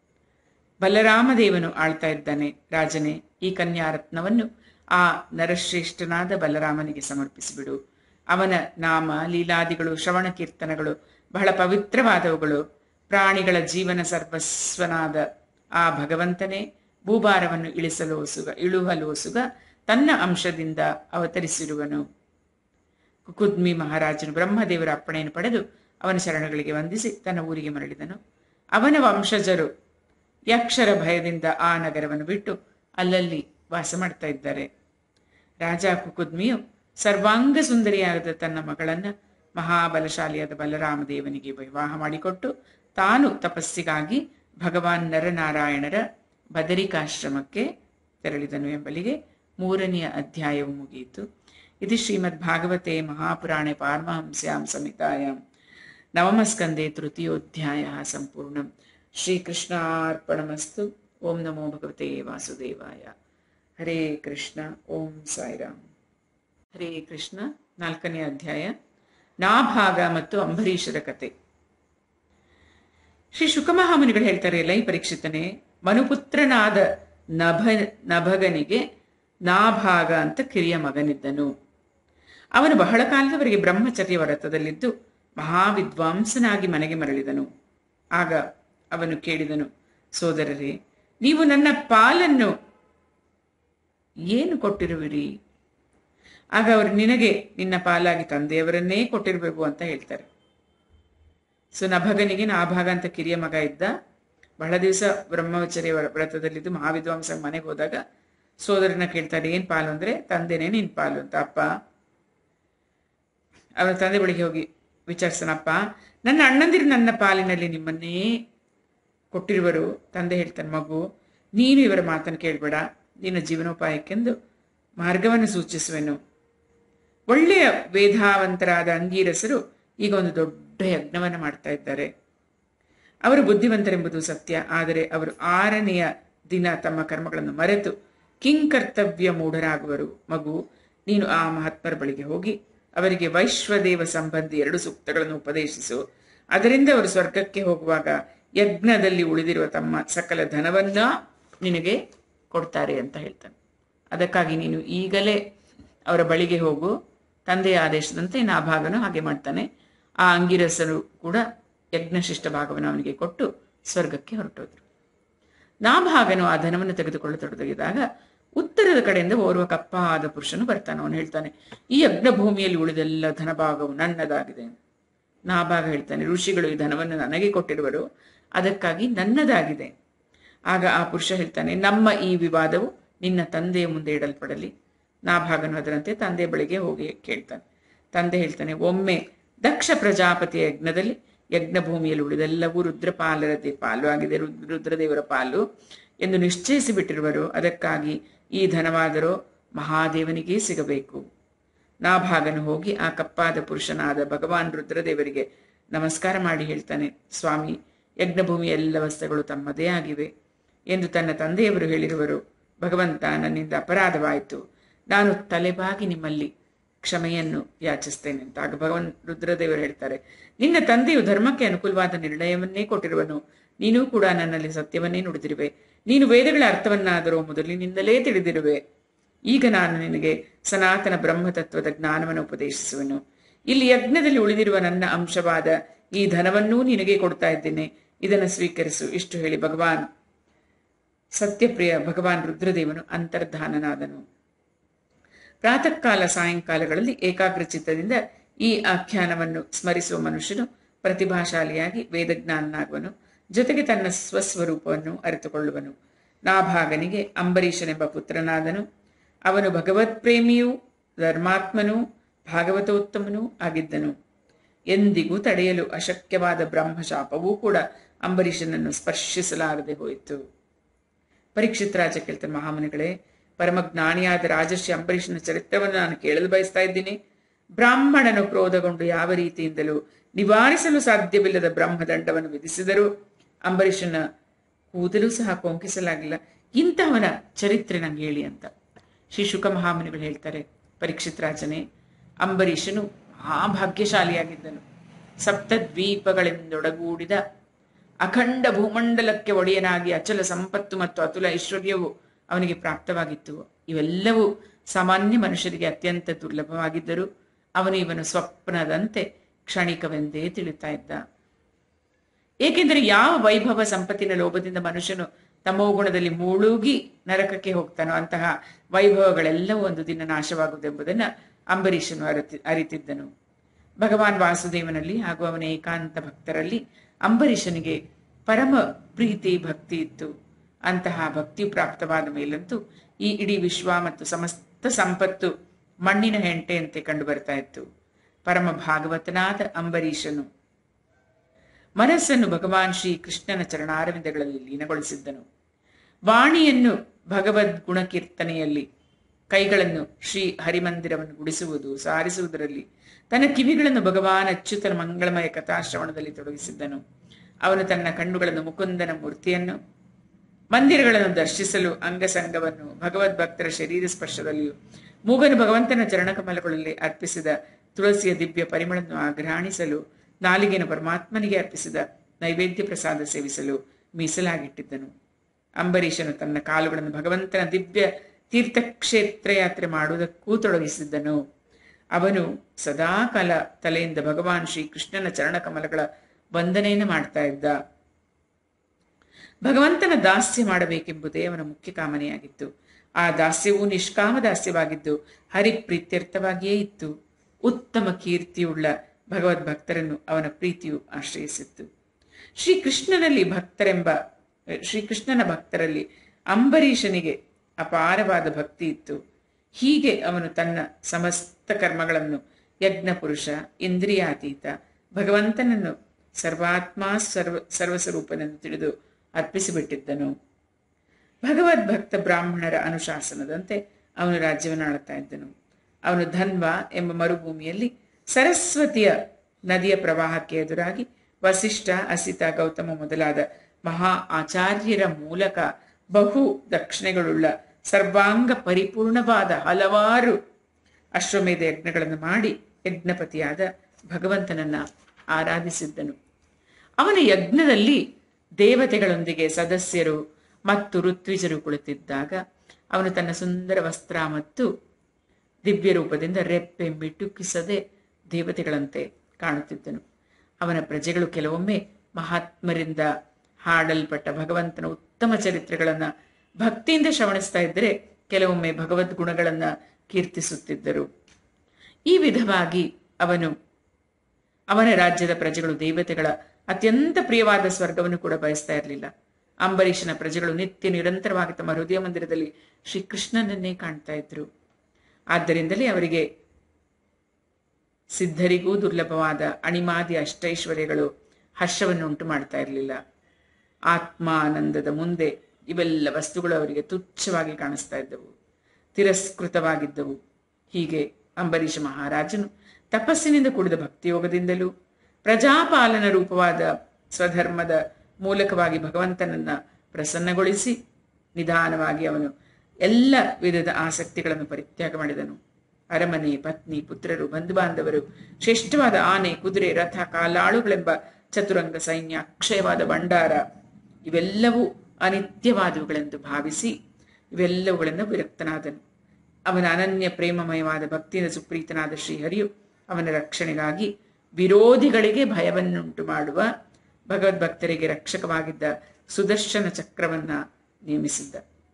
ಬಲರಾಮದೇವನು ಆಳ್ತಾ ಇದ್ದಾನೆ ರಾಜನೇ ಈ ಕನ್ಯಾರತ್ನವನ್ನು ಆ ನರಶ್ರೇಷ್ಠನಾದ ಬಲರಾಮನಿಗೆ ಸಮರ್ಪಿಸಿಬಿಡು ಅವನ ನಾಮ ಲೀಲಾದಿಗಳು ಶ್ರವಣ ಕೀರ್ತನಗಳು ಬಹಳ ಪವಿತ್ರವಾದವುಗಳು ಪ್ರಾಣಿಗಳ ಜೀವನ ಸರ್ವಸ್ವನಾದ ಆ ಭಗವಂತನೇ ಭೂಭಾರವನ್ನು ಇಳಿಸಲೋಸುಗ ಇಳುಹಲೋಸುಗ ತನ್ನ ಅಂಶದಿಂದ ಅವತರಿಸಿರುವನು ಕುಕುದ್ಮಿ ಮಹಾರಾಜನು ಬ್ರಹ್ಮದೇವರ ಅಪ್ಪಣೆಯನ್ನು ಪಡೆದು ಅವನ ಶರಣಗಳಿಗೆ ವಂದಿಸಿ ತನ್ನ ಊರಿಗೆ ಮರಳಿದನು ಅವನ ವಂಶಜರು ಯಕ್ಷರ ಭಯದಿಂದ ಆ ನಗರವನ್ನು ಬಿಟ್ಟು ಅಲ್ಲಲ್ಲಿ ವಾಸ ಮಾಡ್ತಾ ಇದ್ದಾರೆ ರಾಜ ಕುಕುದ್ಮಿಯು ಸರ್ವಾಂಗ ಸುಂದರಿಯಾದ ತನ್ನ ಮಗಳನ್ನ ಮಹಾಬಲಶಾಲಿಯಾದ ಬಲರಾಮದೇವನಿಗೆ ವಿವಾಹ ಮಾಡಿಕೊಟ್ಟು ತಾನು ತಪಸ್ಸಿಗಾಗಿ ಭಗವಾನ್ ನರನಾರಾಯಣರ ಬದರಿಕಾಶ್ರಮಕ್ಕೆ ತೆರಳಿದನು ಎಂಬಲಿಗೆ ಮೂರನೆಯ ಅಧ್ಯಾಯವು ಮುಗಿಯಿತು ಇದು ಶ್ರೀಮದ್ ಭಾಗವತೆ ಮಹಾಪುರಾಣೆ ಪಾರಮಹಂಸ್ಯಾಂ ಸಮಿತಾಯಾಂ ನವಮಸ್ಕಂದೆ ತೃತೀಯೋಧ್ಯಾಯ ಸಂಪೂರ್ಣಂ ಶ್ರೀಕೃಷ್ಣಾರ್ಪಣಮಸ್ತು ಓಂ ನಮೋ ಭಗವತೆ ವಾಸುದೇವಾಯ ಹರೇ ಕೃಷ್ಣ ಓಂ ಸಾಯಿರಾಮ್ ಹರೇ ಕೃಷ್ಣ ನಾಲ್ಕನೇ ಅಧ್ಯಾಯ ನಾಭಾಗ ಮತ್ತು ಅಂಬರೀಷರ ಕತೆ ಶ್ರೀ ಶುಕಮಹಾಮುನಿಗಳು ಹೇಳ್ತಾರೆ ಲೈ ಪರೀಕ್ಷಿತನೇ ಮನುಪುತ್ರನಾದ ನಭ ನಭಗನಿಗೆ ನಾಭಾಗ ಅಂತ ಕಿರಿಯ ಮಗನಿದ್ದನು ಅವನು ಬಹಳ ಕಾಲದವರೆಗೆ ಬ್ರಹ್ಮಚರ್ಯ ವ್ರತದಲ್ಲಿದ್ದು ಮಹಾವಿದ್ವಾಂಸನಾಗಿ ಮನೆಗೆ ಮರಳಿದನು ಆಗ ಅವನು ಕೇಳಿದನು ಸೋದರರೇ ನೀವು ನನ್ನ ಪಾಲನ್ನು ಏನು ಕೊಟ್ಟಿರುವಿರಿ ಆಗ ಅವರು ನಿನಗೆ ನಿನ್ನ ಪಾಲಾಗಿ ತಂದೆಯವರನ್ನೇ ಕೊಟ್ಟಿರಬೇಕು ಅಂತ ಹೇಳ್ತಾರೆ ಸೊ ನಭಗನಿಗೆ ನಾಭಾಗ ಅಂತ ಕಿರಿಯ ಮಗ ಇದ್ದ ಬಹಳ ದಿವಸ ಬ್ರಹ್ಮಚರ್ಯ ವ್ರತದಲ್ಲಿದ್ದು ಮಹಾವಿದ್ವಾಂಸ ಮನೆಗೆ ಹೋದಾಗ ಸೋದರನ ಕೇಳ್ತಾರೆ ಏನ್ ಪಾಲು ಅಂದ್ರೆ ತಂದೆನೇ ನಿನ್ ಪಾಲು ಅಂತ ಅಪ್ಪ ಅವನ ತಂದೆ ಬಳಿಗೆ ಹೋಗಿ ವಿಚಾರಿಸನಪ್ಪ ನನ್ನ ಅಣ್ಣಂದಿರು ನನ್ನ ಪಾಲಿನಲ್ಲಿ ನಿಮ್ಮನ್ನೇ ಕೊಟ್ಟಿರುವರು ತಂದೆ ಹೇಳ್ತಾನೆ ಮಗು ನೀನು ಇವರ ಮಾತನ್ನು ಕೇಳಬೇಡ ನಿನ್ನ ಜೀವನೋಪಾಯಕ್ಕೆಂದು ಮಾರ್ಗವನ್ನು ಸೂಚಿಸುವೆನು ಒಳ್ಳೆಯ ವೇದಾವಂತರಾದ ಅಂಗೀರಸರು ಈಗ ಒಂದು ದೊಡ್ಡ ಯಜ್ಞವನ್ನು ಮಾಡ್ತಾ ಇದ್ದಾರೆ ಅವರು ಬುದ್ಧಿವಂತರೆಂಬುದು ಸತ್ಯ ಆದರೆ ಅವರು ಆರನೆಯ ದಿನ ತಮ್ಮ ಕರ್ಮಗಳನ್ನು ಮರೆತು ಕಿಂಕರ್ತವ್ಯ ಮೂಢರಾಗುವರು ಮಗು ನೀನು ಆ ಮಹಾತ್ಮರ ಬಳಿಗೆ ಹೋಗಿ ಅವರಿಗೆ ವೈಶ್ವದೇವ ಸಂಬಂಧಿ ಎರಡು ಸೂಕ್ತಗಳನ್ನು ಉಪದೇಶಿಸು ಅದರಿಂದ ಅವರು ಸ್ವರ್ಗಕ್ಕೆ ಹೋಗುವಾಗ ಯಜ್ಞದಲ್ಲಿ ಉಳಿದಿರುವ ತಮ್ಮ ಸಕಲ ಧನವನ್ನ ನಿನಗೆ ಕೊಡ್ತಾರೆ ಅಂತ ಹೇಳ್ತಾನೆ ಅದಕ್ಕಾಗಿ ನೀನು ಈಗಲೇ ಅವರ ಬಳಿಗೆ ಹೋಗು ತಂದೆಯ ಆದೇಶದಂತೆ ನಾಭಾಗನು ಹಾಗೆ ಮಾಡ್ತಾನೆ ಆ ಅಂಗಿರಸರು ಕೂಡ ಯಜ್ಞಶಿಷ್ಟ ಭಾಗವನ್ನು ಅವನಿಗೆ ಕೊಟ್ಟು ಸ್ವರ್ಗಕ್ಕೆ ಹೊರಟೋದ್ರು ನಾಭಾಗನು ಆ ಧನವನ್ನು ತೆಗೆದುಕೊಳ್ಳತೊಡಗಿದಾಗ ಉತ್ತರದ ಕಡೆಯಿಂದ ಓರ್ವ ಕಪ್ಪಾದ ಪುರುಷನು ಬರ್ತಾನೆ ಅವನು ಹೇಳ್ತಾನೆ ಈ ಯಜ್ಞ ಭೂಮಿಯಲ್ಲಿ ಉಳಿದೆಲ್ಲ ಧನಭಾಗವು ನನ್ನದಾಗಿದೆ ನಾಭಾಗ ಹೇಳ್ತಾನೆ ಋಷಿಗಳು ಈ ಧನವನ್ನು ನನಗೆ ಕೊಟ್ಟಿರುವರು ಅದಕ್ಕಾಗಿ ನನ್ನದಾಗಿದೆ ಆಗ ಆ ಪುರುಷ ಹೇಳ್ತಾನೆ ನಮ್ಮ ಈ ವಿವಾದವು ನಿನ್ನ ತಂದೆಯ ಮುಂದೆ ಇಡಲ್ಪಡಲಿ ನಾಭಾಗನು ಅದರಂತೆ ತಂದೆ ಬಳಿಗೆ ಹೋಗಿ ಕೇಳ್ತಾನೆ ತಂದೆ ಹೇಳ್ತಾನೆ ಒಮ್ಮೆ ದಕ್ಷ ಪ್ರಜಾಪತಿಯ ಯಜ್ಞದಲ್ಲಿ ಯಜ್ಞ ಭೂಮಿಯಲ್ಲಿ ಉಳಿದೆಲ್ಲವೂ ರುದ್ರಪಾಲರದೇ ಪಾಲು ಆಗಿದೆ ರುದ್- ರುದ್ರದೇವರ ಪಾಲು ಎಂದು ನಿಶ್ಚಯಿಸಿ ಬಿಟ್ಟಿರುವರು ಅದಕ್ಕಾಗಿ ಈ ಧನವಾದರೂ ಮಹಾದೇವನಿಗೇ ಸಿಗಬೇಕು ನಾಭಾಗನು ಹೋಗಿ ಆ ಕಪ್ಪಾದ ಪುರುಷನಾದ ಭಗವಾನ್ ರುದ್ರದೇವರಿಗೆ ನಮಸ್ಕಾರ ಮಾಡಿ ಹೇಳ್ತಾನೆ ಸ್ವಾಮಿ ಯಜ್ಞಭೂಮಿಯ ಎಲ್ಲ ವಸ್ತುಗಳು ತಮ್ಮದೇ ಆಗಿವೆ ಎಂದು ತನ್ನ ತಂದೆಯವರು ಹೇಳಿರುವರು ಭಗವಂತ ನನ್ನಿಂದ ಅಪರಾಧವಾಯಿತು ನಾನು ತಲೆಬಾಗಿ ನಿಮ್ಮಲ್ಲಿ ಕ್ಷಮೆಯನ್ನು ಯಾಚಿಸ್ತೇನೆ ಅಂತ ಆಗ ಭಗವನ್ ರುದ್ರದೇವರು ಹೇಳ್ತಾರೆ ನಿನ್ನ ತಂದೆಯು ಧರ್ಮಕ್ಕೆ ಅನುಕೂಲವಾದ ನಿರ್ಣಯವನ್ನೇ ಕೊಟ್ಟಿರುವನು ನೀನೂ ಕೂಡ ನನ್ನಲ್ಲಿ ಸತ್ಯವನ್ನೇ ನುಡಿದಿರುವೆ ನೀನು ವೇದಗಳ ಅರ್ಥವನ್ನಾದರೂ ಮೊದಲಿನಿಂದಲೇ ತಿಳಿದಿರುವೆ ಈಗ ನಾನು ನಿನಗೆ ಸನಾತನ ಬ್ರಹ್ಮತತ್ವದ ಜ್ಞಾನವನ್ನು ಉಪದೇಶಿಸುವೆನು ಇಲ್ಲಿ ಯಜ್ಞದಲ್ಲಿ ಉಳಿದಿರುವ ನನ್ನ ಅಂಶವಾದ ಈ ಧನವನ್ನೂ ನಿನಗೆ ಕೊಡ್ತಾ ಇದ್ದೇನೆ ಇದನ್ನು ಸ್ವೀಕರಿಸು ಇಷ್ಟು ಹೇಳಿ ಭಗವಾನ್ ಸತ್ಯಪ್ರಿಯ ಭಗವಾನ್ ರುದ್ರದೇವನು ಅಂತರ್ಧಾನನಾದನು ಪ್ರಾತಃ ಕಾಲ ಸಾಯಂಕಾಲಗಳಲ್ಲಿ ಏಕಾಗ್ರಚಿತ್ತದಿಂದ ಈ ಆಖ್ಯಾನವನ್ನು ಸ್ಮರಿಸುವ ಮನುಷ್ಯನು ಪ್ರತಿಭಾಶಾಲಿಯಾಗಿ ವೇದಜ್ಞಾನನಾಗುವನು ಜೊತೆಗೆ ತನ್ನ ಸ್ವಸ್ವರೂಪವನ್ನು ಅರಿತುಕೊಳ್ಳುವನು ನಾಭಾಗನಿಗೆ ಅಂಬರೀಷನೆಂಬ ಪುತ್ರನಾದನು ಅವನು ಭಗವತ್ಪ್ರೇಮಿಯೂ ಧರ್ಮಾತ್ಮನೂ ಭಾಗವತೋತ್ತಮನೂ ಆಗಿದ್ದನು ಎಂದಿಗೂ ತಡೆಯಲು ಅಶಕ್ಯವಾದ ಬ್ರಹ್ಮಶಾಪವೂ ಕೂಡ ಅಂಬರೀಷನನ್ನು ಸ್ಪರ್ಶಿಸಲಾರದೆ ಹೋಯಿತು ಪರೀಕ್ಷಿತ್ ರಾಜ ಕೇಳ್ತಾನೆ ಮಹಾಮುನಿಗಳೇ ಪರಮಜ್ಞಾನಿಯಾದ ರಾಜರ್ಷಿ ಅಂಬರೀಷನ ಚರಿತ್ರವನ್ನು ನಾನು ಕೇಳಲು ಬಯಸ್ತಾ ಇದ್ದೀನಿ ಬ್ರಾಹ್ಮಣನು ಕ್ರೋಧಗೊಂಡು ಯಾವ ರೀತಿಯಿಂದಲೂ ನಿವಾರಿಸಲು ಸಾಧ್ಯವಿಲ್ಲದ ಬ್ರಹ್ಮದಂಡವನ್ನು ವಿಧಿಸಿದರೂ ಅಂಬರೀಷನ ಕೂದಲು ಸಹ ಕೊಂಕಿಸಲಾಗಿಲ್ಲ ಇಂತಹವನ ಚರಿತ್ರೆ ನಂಗೆ ಹೇಳಿ ಅಂತ ಶ್ರೀ ಶುಕ ಮಹಾಮುನಿಗಳು ಹೇಳ್ತಾರೆ ಪರೀಕ್ಷಿತ್ ರಾಜನೇ ಅಂಬರೀಷನು ಮಹಾಭಾಗ್ಯಶಾಲಿಯಾಗಿದ್ದನು ಸಪ್ತ ದ್ವೀಪಗಳಿಂದೊಡಗೂಡಿದ ಅಖಂಡ ಭೂಮಂಡಲಕ್ಕೆ ಒಡೆಯನಾಗಿ ಅಚಲ ಸಂಪತ್ತು ಮತ್ತು ಅತುಲ ಐಶ್ವರ್ಯವು ಅವನಿಗೆ ಪ್ರಾಪ್ತವಾಗಿತ್ತು ಇವೆಲ್ಲವೂ ಸಾಮಾನ್ಯ ಮನುಷ್ಯರಿಗೆ ಅತ್ಯಂತ ದುರ್ಲಭವಾಗಿದ್ದರೂ ಅವನು ಇವನು ಸ್ವಪ್ನದಂತೆ ಕ್ಷಣಿಕವೆಂದೇ ತಿಳಿತಾ ಇದ್ದ ಏಕೆಂದರೆ ಯಾವ ವೈಭವ ಸಂಪತ್ತಿನ ಲೋಭದಿಂದ ಮನುಷ್ಯನು ತಮೋಗುಣದಲ್ಲಿ ಮುಳುಗಿ ನರಕಕ್ಕೆ ಹೋಗ್ತಾನೋ ಅಂತಹ ವೈಭವಗಳೆಲ್ಲವೂ ಒಂದು ದಿನ ನಾಶವಾಗುವುದೆಂಬುದನ್ನು ಅಂಬರೀಷನು ಅರಿತಿ ಅರಿತಿದ್ದನು ಭಗವಾನ್ ವಾಸುದೇವನಲ್ಲಿ ಹಾಗೂ ಅವನ ಏಕಾಂತ ಭಕ್ತರಲ್ಲಿ ಅಂಬರೀಷನಿಗೆ ಪರಮ ಪ್ರೀತಿ ಭಕ್ತಿ ಇತ್ತು ಅಂತಹ ಭಕ್ತಿ ಪ್ರಾಪ್ತವಾದ ಮೇಲಂತೂ ಈ ಇಡೀ ವಿಶ್ವ ಮತ್ತು ಸಮಸ್ತ ಸಂಪತ್ತು ಮಣ್ಣಿನ ಹೆಂಟೆಯಂತೆ ಕಂಡು ಬರ್ತಾ ಇತ್ತು ಪರಮ ಭಾಗವತನಾದ ಅಂಬರೀಷನು ಮನಸ್ಸನ್ನು ಭಗವಾನ್ ಶ್ರೀ ಕೃಷ್ಣನ ಚರಣಾರವಿಂದಗಳಲ್ಲಿ ಲೀನಗೊಳಿಸಿದ್ದನು ವಾಣಿಯನ್ನು ಭಗವದ್ ಗುಣಕೀರ್ತನೆಯಲ್ಲಿ ಕೈಗಳನ್ನು ಶ್ರೀ ಹರಿಮಂದಿರವನ್ನು ಗುಡಿಸುವುದು ಸಾರಿಸುವುದರಲ್ಲಿ ತನ್ನ ಕಿವಿಗಳನ್ನು ಭಗವಾನ್ ಅಚ್ಯುತನ ಮಂಗಳಮಯ ಕಥಾಶ್ರವಣದಲ್ಲಿ ತೊಡಗಿಸಿದ್ದನು ಅವನು ತನ್ನ ಕಣ್ಣುಗಳನ್ನು ಮುಕುಂದನ ಮೂರ್ತಿಯನ್ನು ಮಂದಿರಗಳನ್ನು ದರ್ಶಿಸಲು ಅಂಗಸಂಗವನ್ನು ಭಗವದ್ಭಕ್ತರ ಶರೀರ ಸ್ಪರ್ಶದಲ್ಲಿಯೂ ಮೂಗನು ಭಗವಂತನ ಚರಣಕಮಲಗಳಲ್ಲಿ ಅರ್ಪಿಸಿದ ತುಳಸಿಯ ದಿವ್ಯ ಪರಿಮಳವನ್ನು ಆಗ್ರಹಣಿಸಲು ನಾಲಿಗೆಯನ್ನು ಪರಮಾತ್ಮನಿಗೆ ಅರ್ಪಿಸಿದ ನೈವೇದ್ಯ ಪ್ರಸಾದ ಸೇವಿಸಲು ಮೀಸಲಾಗಿಟ್ಟಿದ್ದನು ಅಂಬರೀಷನು ತನ್ನ ಕಾಲುಗಳನ್ನು ಭಗವಂತನ ದಿವ್ಯ ತೀರ್ಥಕ್ಷೇತ್ರ ಯಾತ್ರೆ ಮಾಡುವುದಕ್ಕೂ ತೊಡಗಿಸಿದ್ದನು ಅವನು ಸದಾಕಾಲ ತಲೆಯಿಂದ ಭಗವಾನ್ ಶ್ರೀ ಕೃಷ್ಣನ ಚರಣಕಮಲಗಳ ವಂದನೆಯನ್ನು ಮಾಡ್ತಾ ಇದ್ದ ಭಗವಂತನ ದಾಸ್ಯ ಮಾಡಬೇಕೆಂಬುದೇ ಅವನ ಮುಖ್ಯ ಕಾಮನೆಯಾಗಿತ್ತು ಆ ದಾಸ್ಯವು ನಿಷ್ಕಾಮ ದಾಸ್ಯವಾಗಿದ್ದು ಹರಿಪ್ರೀತ್ಯರ್ಥವಾಗಿಯೇ ಇತ್ತು ಉತ್ತಮ ಕೀರ್ತಿಯುಳ್ಳ ಭಗವದ್ಭಕ್ತರನ್ನು ಅವನ ಪ್ರೀತಿಯು ಆಶ್ರಯಿಸಿತ್ತು ಶ್ರೀಕೃಷ್ಣನಲ್ಲಿ ಭಕ್ತರೆಂಬ ಶ್ರೀಕೃಷ್ಣನ ಭಕ್ತರಲ್ಲಿ ಅಂಬರೀಷನಿಗೆ ಅಪಾರವಾದ ಭಕ್ತಿ ಇತ್ತು ಹೀಗೆ ಅವನು ತನ್ನ ಸಮಸ್ತ ಕರ್ಮಗಳನ್ನು ಯಜ್ಞ ಪುರುಷ ಇಂದ್ರಿಯಾತೀತ ಭಗವಂತನನ್ನು ಸರ್ವಾತ್ಮ ಸರ್ವ ಸರ್ವಸ್ವರೂಪನೆಂದು ತಿಳಿದು ಅರ್ಪಿಸಿಬಿಟ್ಟಿದ್ದನು ಭಗವದ್ಭಕ್ತ ಬ್ರಾಹ್ಮಣರ ಅನುಶಾಸನದಂತೆ ಅವನು ರಾಜ್ಯವನ್ನು ಆಳುತ್ತಾ ಇದ್ದನು ಅವನು ಧನ್ವ ಎಂಬ ಮರುಭೂಮಿಯಲ್ಲಿ ಸರಸ್ವತಿಯ ನದಿಯ ಪ್ರವಾಹಕ್ಕೆ ಎದುರಾಗಿ ವಸಿಷ್ಠ ಅಸಿತ ಗೌತಮ ಮೊದಲಾದ ಮಹಾ ಆಚಾರ್ಯರ ಮೂಲಕ ಬಹು ದಕ್ಷಿಣೆಗಳುಳ್ಳ ಸರ್ವಾಂಗ ಪರಿಪೂರ್ಣವಾದ ಹಲವಾರು ಅಶ್ವಮೇಧ ಯಜ್ಞಗಳನ್ನು ಮಾಡಿ ಯಜ್ಞಪತಿಯಾದ ಭಗವಂತನನ್ನ ಆರಾಧಿಸಿದ್ದನು ಅವನ ಯಜ್ಞದಲ್ಲಿ ದೇವತೆಗಳೊಂದಿಗೆ ಸದಸ್ಯರು ಮತ್ತು ಋತ್ವಿಜರು ಕುಳಿತಿದ್ದಾಗ ಅವನು ತನ್ನ ಸುಂದರ ವಸ್ತ್ರ ಮತ್ತು ದಿವ್ಯ ರೂಪದಿಂದ ರೆಪ್ಪೆ ಮಿಟುಕಿಸದೆ ದೇವತೆಗಳಂತೆ ಕಾಣುತ್ತಿದ್ದನು ಅವನ ಪ್ರಜೆಗಳು ಕೆಲವೊಮ್ಮೆ ಮಹಾತ್ಮರಿಂದ ಹಾಡಲ್ಪಟ್ಟ ಭಗವಂತನ ಉತ್ತಮ ಚರಿತ್ರೆಗಳನ್ನ ಭಕ್ತಿಯಿಂದ ಶ್ರವಣಿಸ್ತಾ ಇದ್ದರೆ ಕೆಲವೊಮ್ಮೆ ಭಗವದ್ ಗುಣಗಳನ್ನ ಕೀರ್ತಿಸುತ್ತಿದ್ದರು ಈ ವಿಧವಾಗಿ ಅವನು ಅವನ ರಾಜ್ಯದ ಪ್ರಜೆಗಳು ದೇವತೆಗಳ ಅತ್ಯಂತ ಪ್ರಿಯವಾದ ಸ್ವರ್ಗವನ್ನು ಕೂಡ ಬಯಸ್ತಾ ಇರಲಿಲ್ಲ ಅಂಬರೀಷನ ಪ್ರಜೆಗಳು ನಿತ್ಯ ನಿರಂತರವಾಗಿ ತಮ್ಮ ಹೃದಯ ಮಂದಿರದಲ್ಲಿ ಶ್ರೀಕೃಷ್ಣನನ್ನೇ ಕಾಣ್ತಾ ಇದ್ರು ಆದ್ದರಿಂದಲೇ ಅವರಿಗೆ ಸಿದ್ಧರಿಗೂ ದುರ್ಲಭವಾದ ಅಣಿಮಾದಿ ಅಷ್ಟೈಶ್ವರ್ಯಗಳು ಹರ್ಷವನ್ನು ಉಂಟು ಮಾಡ್ತಾ ಇರಲಿಲ್ಲ ಆತ್ಮಾನಂದದ ಮುಂದೆ ಇವೆಲ್ಲ ವಸ್ತುಗಳು ಅವರಿಗೆ ತುಚ್ಛವಾಗಿ ಕಾಣಿಸ್ತಾ ಇದ್ದವು ತಿರಸ್ಕೃತವಾಗಿದ್ದವು ಹೀಗೆ ಅಂಬರೀಷ ಮಹಾರಾಜನು ತಪಸ್ಸಿನಿಂದ ಕೂಡಿದ ಭಕ್ತಿಯೋಗದಿಂದಲೂ ಪ್ರಜಾಪಾಲನ ರೂಪವಾದ ಸ್ವಧರ್ಮದ ಮೂಲಕವಾಗಿ ಭಗವಂತನನ್ನ ಪ್ರಸನ್ನಗೊಳಿಸಿ ನಿಧಾನವಾಗಿ ಅವನು ಎಲ್ಲ ವಿಧದ ಆಸಕ್ತಿಗಳನ್ನು ಪರಿತ್ಯಾಗ ಮಾಡಿದನು ಅರಮನೆ ಪತ್ನಿ ಪುತ್ರರು ಬಂಧು ಬಾಂಧವರು ಶ್ರೇಷ್ಠವಾದ ಆನೆ ಕುದುರೆ ರಥ ಕಾಲಾಳುಗಳೆಂಬ ಚತುರಂಗ ಸೈನ್ಯ ಅಕ್ಷಯವಾದ ಭಂಡಾರ ಇವೆಲ್ಲವೂ ಅನಿತ್ಯವಾದವುಗಳೆಂದು ಭಾವಿಸಿ ಇವೆಲ್ಲವುಗಳಿಂದ ವಿರಕ್ತನಾದನು ಅವನ ಅನನ್ಯ ಪ್ರೇಮಮಯವಾದ ಭಕ್ತಿಯಿಂದ ಸುಪ್ರೀತನಾದ ಶ್ರೀಹರಿಯು ಅವನ ರಕ್ಷಣೆಗಾಗಿ ವಿರೋಧಿಗಳಿಗೆ ಭಯವನ್ನುಂಟು ಮಾಡುವ ಭಗವದ್ಭಕ್ತರಿಗೆ ರಕ್ಷಕವಾಗಿದ್ದ ಸುದರ್ಶನ ಚಕ್ರವನ್ನ ನೇಮಿಸಿದ್ದ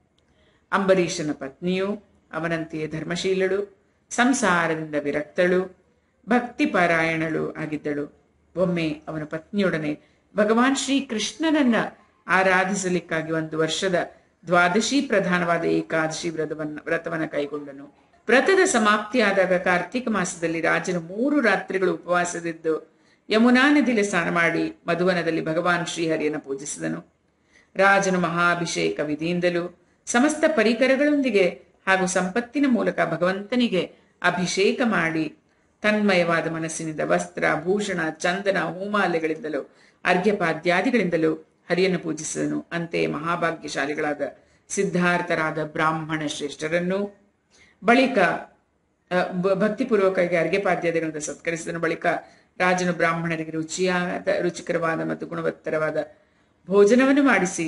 ಅಂಬರೀಷನ ಪತ್ನಿಯು ಅವನಂತೆಯೇ ಧರ್ಮಶೀಲಳು ಸಂಸಾರದಿಂದ ವಿರಕ್ತಳು ಭಕ್ತಿಪರಾಯಣಳು ಆಗಿದ್ದಳು ಒಮ್ಮೆ ಅವನ ಪತ್ನಿಯೊಡನೆ ಭಗವಾನ್ ಶ್ರೀ ಕೃಷ್ಣನನ್ನ ಆರಾಧಿಸಲಿಕ್ಕಾಗಿ ಒಂದು ವರ್ಷದ ದ್ವಾದಶಿ ಪ್ರಧಾನವಾದ ಏಕಾದಶಿ ವ್ರತವನ್ನ ವ್ರತವನ್ನ ಕೈಗೊಂಡನು ವ್ರತದ ಸಮಾಪ್ತಿಯಾದಾಗ ಕಾರ್ತಿಕ ಮಾಸದಲ್ಲಿ ರಾಜನು ಮೂರು ರಾತ್ರಿಗಳು ಉಪವಾಸದಿದ್ದು ಯಮುನಾ ನದಿಯಲ್ಲಿ ಸ್ನಾನ ಮಾಡಿ ಮಧುವನದಲ್ಲಿ ಭಗವಾನ್ ಶ್ರೀಹರಿಯನ್ನು ಪೂಜಿಸಿದನು ರಾಜನು ಮಹಾಭಿಷೇಕ ವಿಧಿಯಿಂದಲೂ ಸಮಸ್ತ ಪರಿಕರಗಳೊಂದಿಗೆ ಹಾಗೂ ಸಂಪತ್ತಿನ ಮೂಲಕ ಭಗವಂತನಿಗೆ ಅಭಿಷೇಕ ಮಾಡಿ ತನ್ಮಯವಾದ ಮನಸ್ಸಿನಿಂದ ವಸ್ತ್ರ ಭೂಷಣ ಚಂದನ ಹೂಮಾಲೆಗಳಿಂದಲೂ ಅರ್ಘ್ಯಪಾದ್ಯಾದಿಗಳಿಂದಲೂ ಹರಿಯನ್ನು ಪೂಜಿಸಿದನು ಅಂತೆಯೇ ಮಹಾಭಾಗ್ಯಶಾಲಿಗಳಾದ ಸಿದ್ಧಾರ್ಥರಾದ ಬ್ರಾಹ್ಮಣ ಶ್ರೇಷ್ಠರನ್ನು ಬಳಿಕ ಭಕ್ತಿಪೂರ್ವಕವಾಗಿ ಅರ್ಘ್ಯಪಾದ್ಯಾದಿಗಳಿಂದ ಸತ್ಕರಿಸಿದನು ಬಳಿಕ ರಾಜನು ಬ್ರಾಹ್ಮಣರಿಗೆ ರುಚಿಯಾದ ರುಚಿಕರವಾದ ಮತ್ತು ಗುಣವತ್ತರವಾದ ಭೋಜನವನ್ನು ಮಾಡಿಸಿ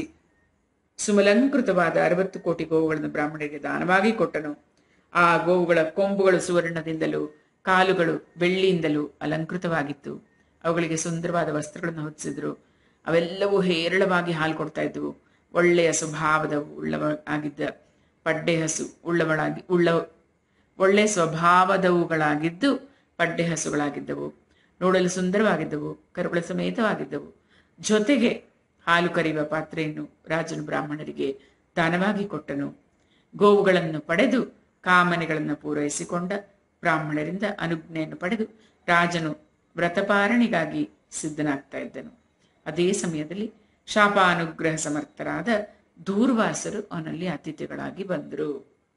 ಸುಮಲಂಕೃತವಾದ ಅರವತ್ತು ಕೋಟಿ ಗೋವುಗಳನ್ನು ಬ್ರಾಹ್ಮಣರಿಗೆ ದಾನವಾಗಿ ಕೊಟ್ಟನು ಆ ಗೋವುಗಳ ಕೊಂಬುಗಳು ಸುವರ್ಣದಿಂದಲೂ ಕಾಲುಗಳು ಬೆಳ್ಳಿಯಿಂದಲೂ ಅಲಂಕೃತವಾಗಿತ್ತು ಅವುಗಳಿಗೆ ಸುಂದರವಾದ ವಸ್ತ್ರಗಳನ್ನು ಹೊದಿಸಿದ್ರು ಅವೆಲ್ಲವೂ ಹೇರಳವಾಗಿ ಹಾಲು ಕೊಡ್ತಾ ಇದ್ವು ಒಳ್ಳೆಯ ಸ್ವಭಾವದ ಉಳ್ಳವ ಆಗಿದ್ದ ಪಡ್ಡೆ ಹಸು ಉಳ್ಳವಳಾಗಿ ಉಳ್ಳ ಒಳ್ಳೆ ಸ್ವಭಾವದವುಗಳಾಗಿದ್ದು ಪಡ್ಡೆ ಹಸುಗಳಾಗಿದ್ದವು ನೋಡಲು ಸುಂದರವಾಗಿದ್ದವು ಕರುಗಳ ಸಮೇತವಾಗಿದ್ದವು ಜೊತೆಗೆ ಹಾಲು ಕರೆಯುವ ಪಾತ್ರೆಯನ್ನು ರಾಜನು ಬ್ರಾಹ್ಮಣರಿಗೆ ದಾನವಾಗಿ ಕೊಟ್ಟನು ಗೋವುಗಳನ್ನು ಪಡೆದು ಕಾಮನೆಗಳನ್ನು ಪೂರೈಸಿಕೊಂಡ ಬ್ರಾಹ್ಮಣರಿಂದ ಅನುಜ್ಞೆಯನ್ನು ಪಡೆದು ರಾಜನು ವ್ರತಪಾರಣಿಗಾಗಿ ಸಿದ್ಧನಾಗ್ತಾ ಇದ್ದನು ಅದೇ ಸಮಯದಲ್ಲಿ ಶಾಪಾನುಗ್ರಹ ಸಮರ್ಥರಾದ ದೂರ್ವಾಸರು ಅವನಲ್ಲಿ ಅತಿಥಿಗಳಾಗಿ ಬಂದರು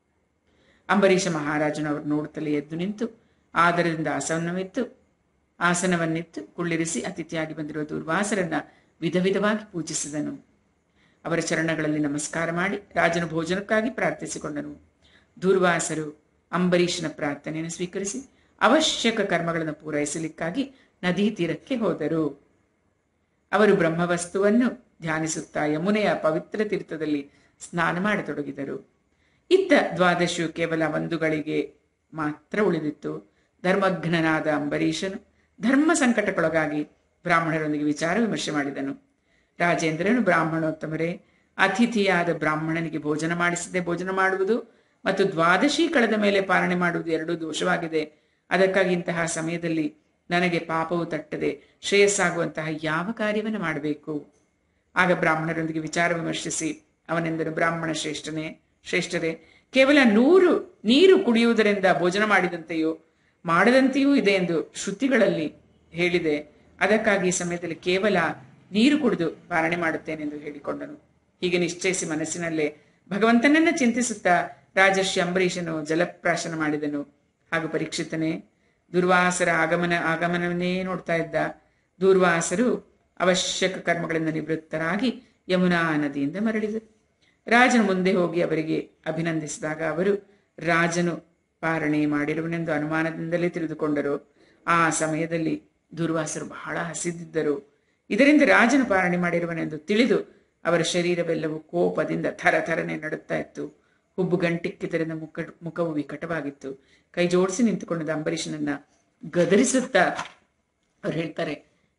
ಅಂಬರೀಷ ಮಹಾರಾಜನು ಅವರು ನೋಡುತ್ತಲೇ ಎದ್ದು ನಿಂತು ಆದರದಿಂದ ಆಸನವಿತ್ತು ಆಸನವನ್ನಿತ್ತು ಕುಳ್ಳಿರಿಸಿ ಅತಿಥಿಯಾಗಿ ಬಂದಿರುವ ದೂರ್ವಾಸರನ್ನ ವಿಧ ವಿಧವಾಗಿ ಪೂಜಿಸಿದನು ಅವರ ಚರಣಗಳಲ್ಲಿ ನಮಸ್ಕಾರ ಮಾಡಿ ರಾಜನು ಭೋಜನಕ್ಕಾಗಿ ಪ್ರಾರ್ಥಿಸಿಕೊಂಡನು ದೂರ್ವಾಸರು ಅಂಬರೀಷನ ಪ್ರಾರ್ಥನೆಯನ್ನು ಸ್ವೀಕರಿಸಿ ಅವಶ್ಯಕ ಕರ್ಮಗಳನ್ನು ಪೂರೈಸಲಿಕ್ಕಾಗಿ ನದಿ ತೀರಕ್ಕೆ ಹೋದರು ಅವರು ಬ್ರಹ್ಮವಸ್ತುವನ್ನು ಧ್ಯಾನಿಸುತ್ತಾ ಯಮುನೆಯ ಪವಿತ್ರ ತೀರ್ಥದಲ್ಲಿ ಸ್ನಾನ ಮಾಡತೊಡಗಿದರು ಇತ್ತ ದ್ವಾದಶಿಯು ಕೇವಲ ಒಂದು ಗಳಿಗೆ ಮಾತ್ರ ಉಳಿದಿತ್ತು ಧರ್ಮಘ್ನನಾದ ಅಂಬರೀಷನು ಧರ್ಮ ಸಂಕಟಕ್ಕೊಳಗಾಗಿ ಬ್ರಾಹ್ಮಣರೊಂದಿಗೆ ವಿಚಾರ ವಿಮರ್ಶೆ ಮಾಡಿದನು ರಾಜೇಂದ್ರನು ಬ್ರಾಹ್ಮಣೋತ್ತಮರೇ ಅತಿಥಿಯಾದ ಬ್ರಾಹ್ಮಣನಿಗೆ ಭೋಜನ ಮಾಡಿಸದೆ ಭೋಜನ ಮಾಡುವುದು ಮತ್ತು ದ್ವಾದಶಿ ಕಳೆದ ಮೇಲೆ ಪಾಲನೆ ಮಾಡುವುದು ಎರಡೂ ದೋಷವಾಗಿದೆ ಅದಕ್ಕಾಗಿ ಇಂತಹ ಸಮಯದಲ್ಲಿ ನನಗೆ ಪಾಪವು ತಟ್ಟದೆ ಶ್ರೇಯಸ್ಸಾಗುವಂತಹ ಯಾವ ಕಾರ್ಯವನ್ನು ಮಾಡಬೇಕು ಆಗ ಬ್ರಾಹ್ಮಣರೊಂದಿಗೆ ವಿಚಾರ ವಿಮರ್ಶಿಸಿ ಅವನೆಂದನು ಬ್ರಾಹ್ಮಣ ಶ್ರೇಷ್ಠನೇ ಶ್ರೇಷ್ಠರೇ ಕೇವಲ ನೂರು ನೀರು ಕುಡಿಯುವುದರಿಂದ ಭೋಜನ ಮಾಡಿದಂತೆಯೋ ಮಾಡದಂತೆಯೂ ಇದೆ ಎಂದು ಶ್ರುತಿಗಳಲ್ಲಿ ಹೇಳಿದೆ ಅದಕ್ಕಾಗಿ ಈ ಸಮಯದಲ್ಲಿ ಕೇವಲ ನೀರು ಕುಡಿದು ಪಾಲನೆ ಮಾಡುತ್ತೇನೆಂದು ಹೇಳಿಕೊಂಡನು ಹೀಗೆ ನಿಶ್ಚಯಿಸಿ ಮನಸ್ಸಿನಲ್ಲೇ ಭಗವಂತನನ್ನ ಚಿಂತಿಸುತ್ತಾ ರಾಜರ್ಷಿ ಅಂಬರೀಷನು ಜಲಪ್ರಾಶನ ಮಾಡಿದನು ಹಾಗೂ ಪರೀಕ್ಷಿತನೇ ದುರ್ವಾಸರ ಆಗಮನ ಆಗಮನವನ್ನೇ ನೋಡ್ತಾ ಇದ್ದ ದೂರ್ವಾಸರು ಅವಶ್ಯಕ ಕರ್ಮಗಳಿಂದ ನಿವೃತ್ತರಾಗಿ ಯಮುನಾ ನದಿಯಿಂದ ಮರಳಿದರು ರಾಜನು ಮುಂದೆ ಹೋಗಿ ಅವರಿಗೆ ಅಭಿನಂದಿಸಿದಾಗ ಅವರು ರಾಜನು ಪಾರಣೆ ಮಾಡಿರುವನೆಂದು ಅನುಮಾನದಿಂದಲೇ ತಿಳಿದುಕೊಂಡರು ಆ ಸಮಯದಲ್ಲಿ ದುರ್ವಾಸರು ಬಹಳ ಹಸಿದಿದ್ದರು ಇದರಿಂದ ರಾಜನು ಪಾರಣೆ ಮಾಡಿರುವನೆಂದು ತಿಳಿದು ಅವರ ಶರೀರವೆಲ್ಲವೂ ಕೋಪದಿಂದ ಥರ ಥರನೆ ನಡುತ್ತಾ ಇತ್ತು ಹುಬ್ಬು ಗಂಟಿಕ್ಕಿದ್ದರಿಂದ ಮುಖ ಮುಖವು ವಿಕಟವಾಗಿತ್ತು ಕೈ ಜೋಡಿಸಿ ನಿಂತುಕೊಂಡಿದ್ದ ಅಂಬರೀಷನನ್ನ ಗದರಿಸುತ್ತಾ ಅವ್ರು ಹೇಳ್ತಾರೆ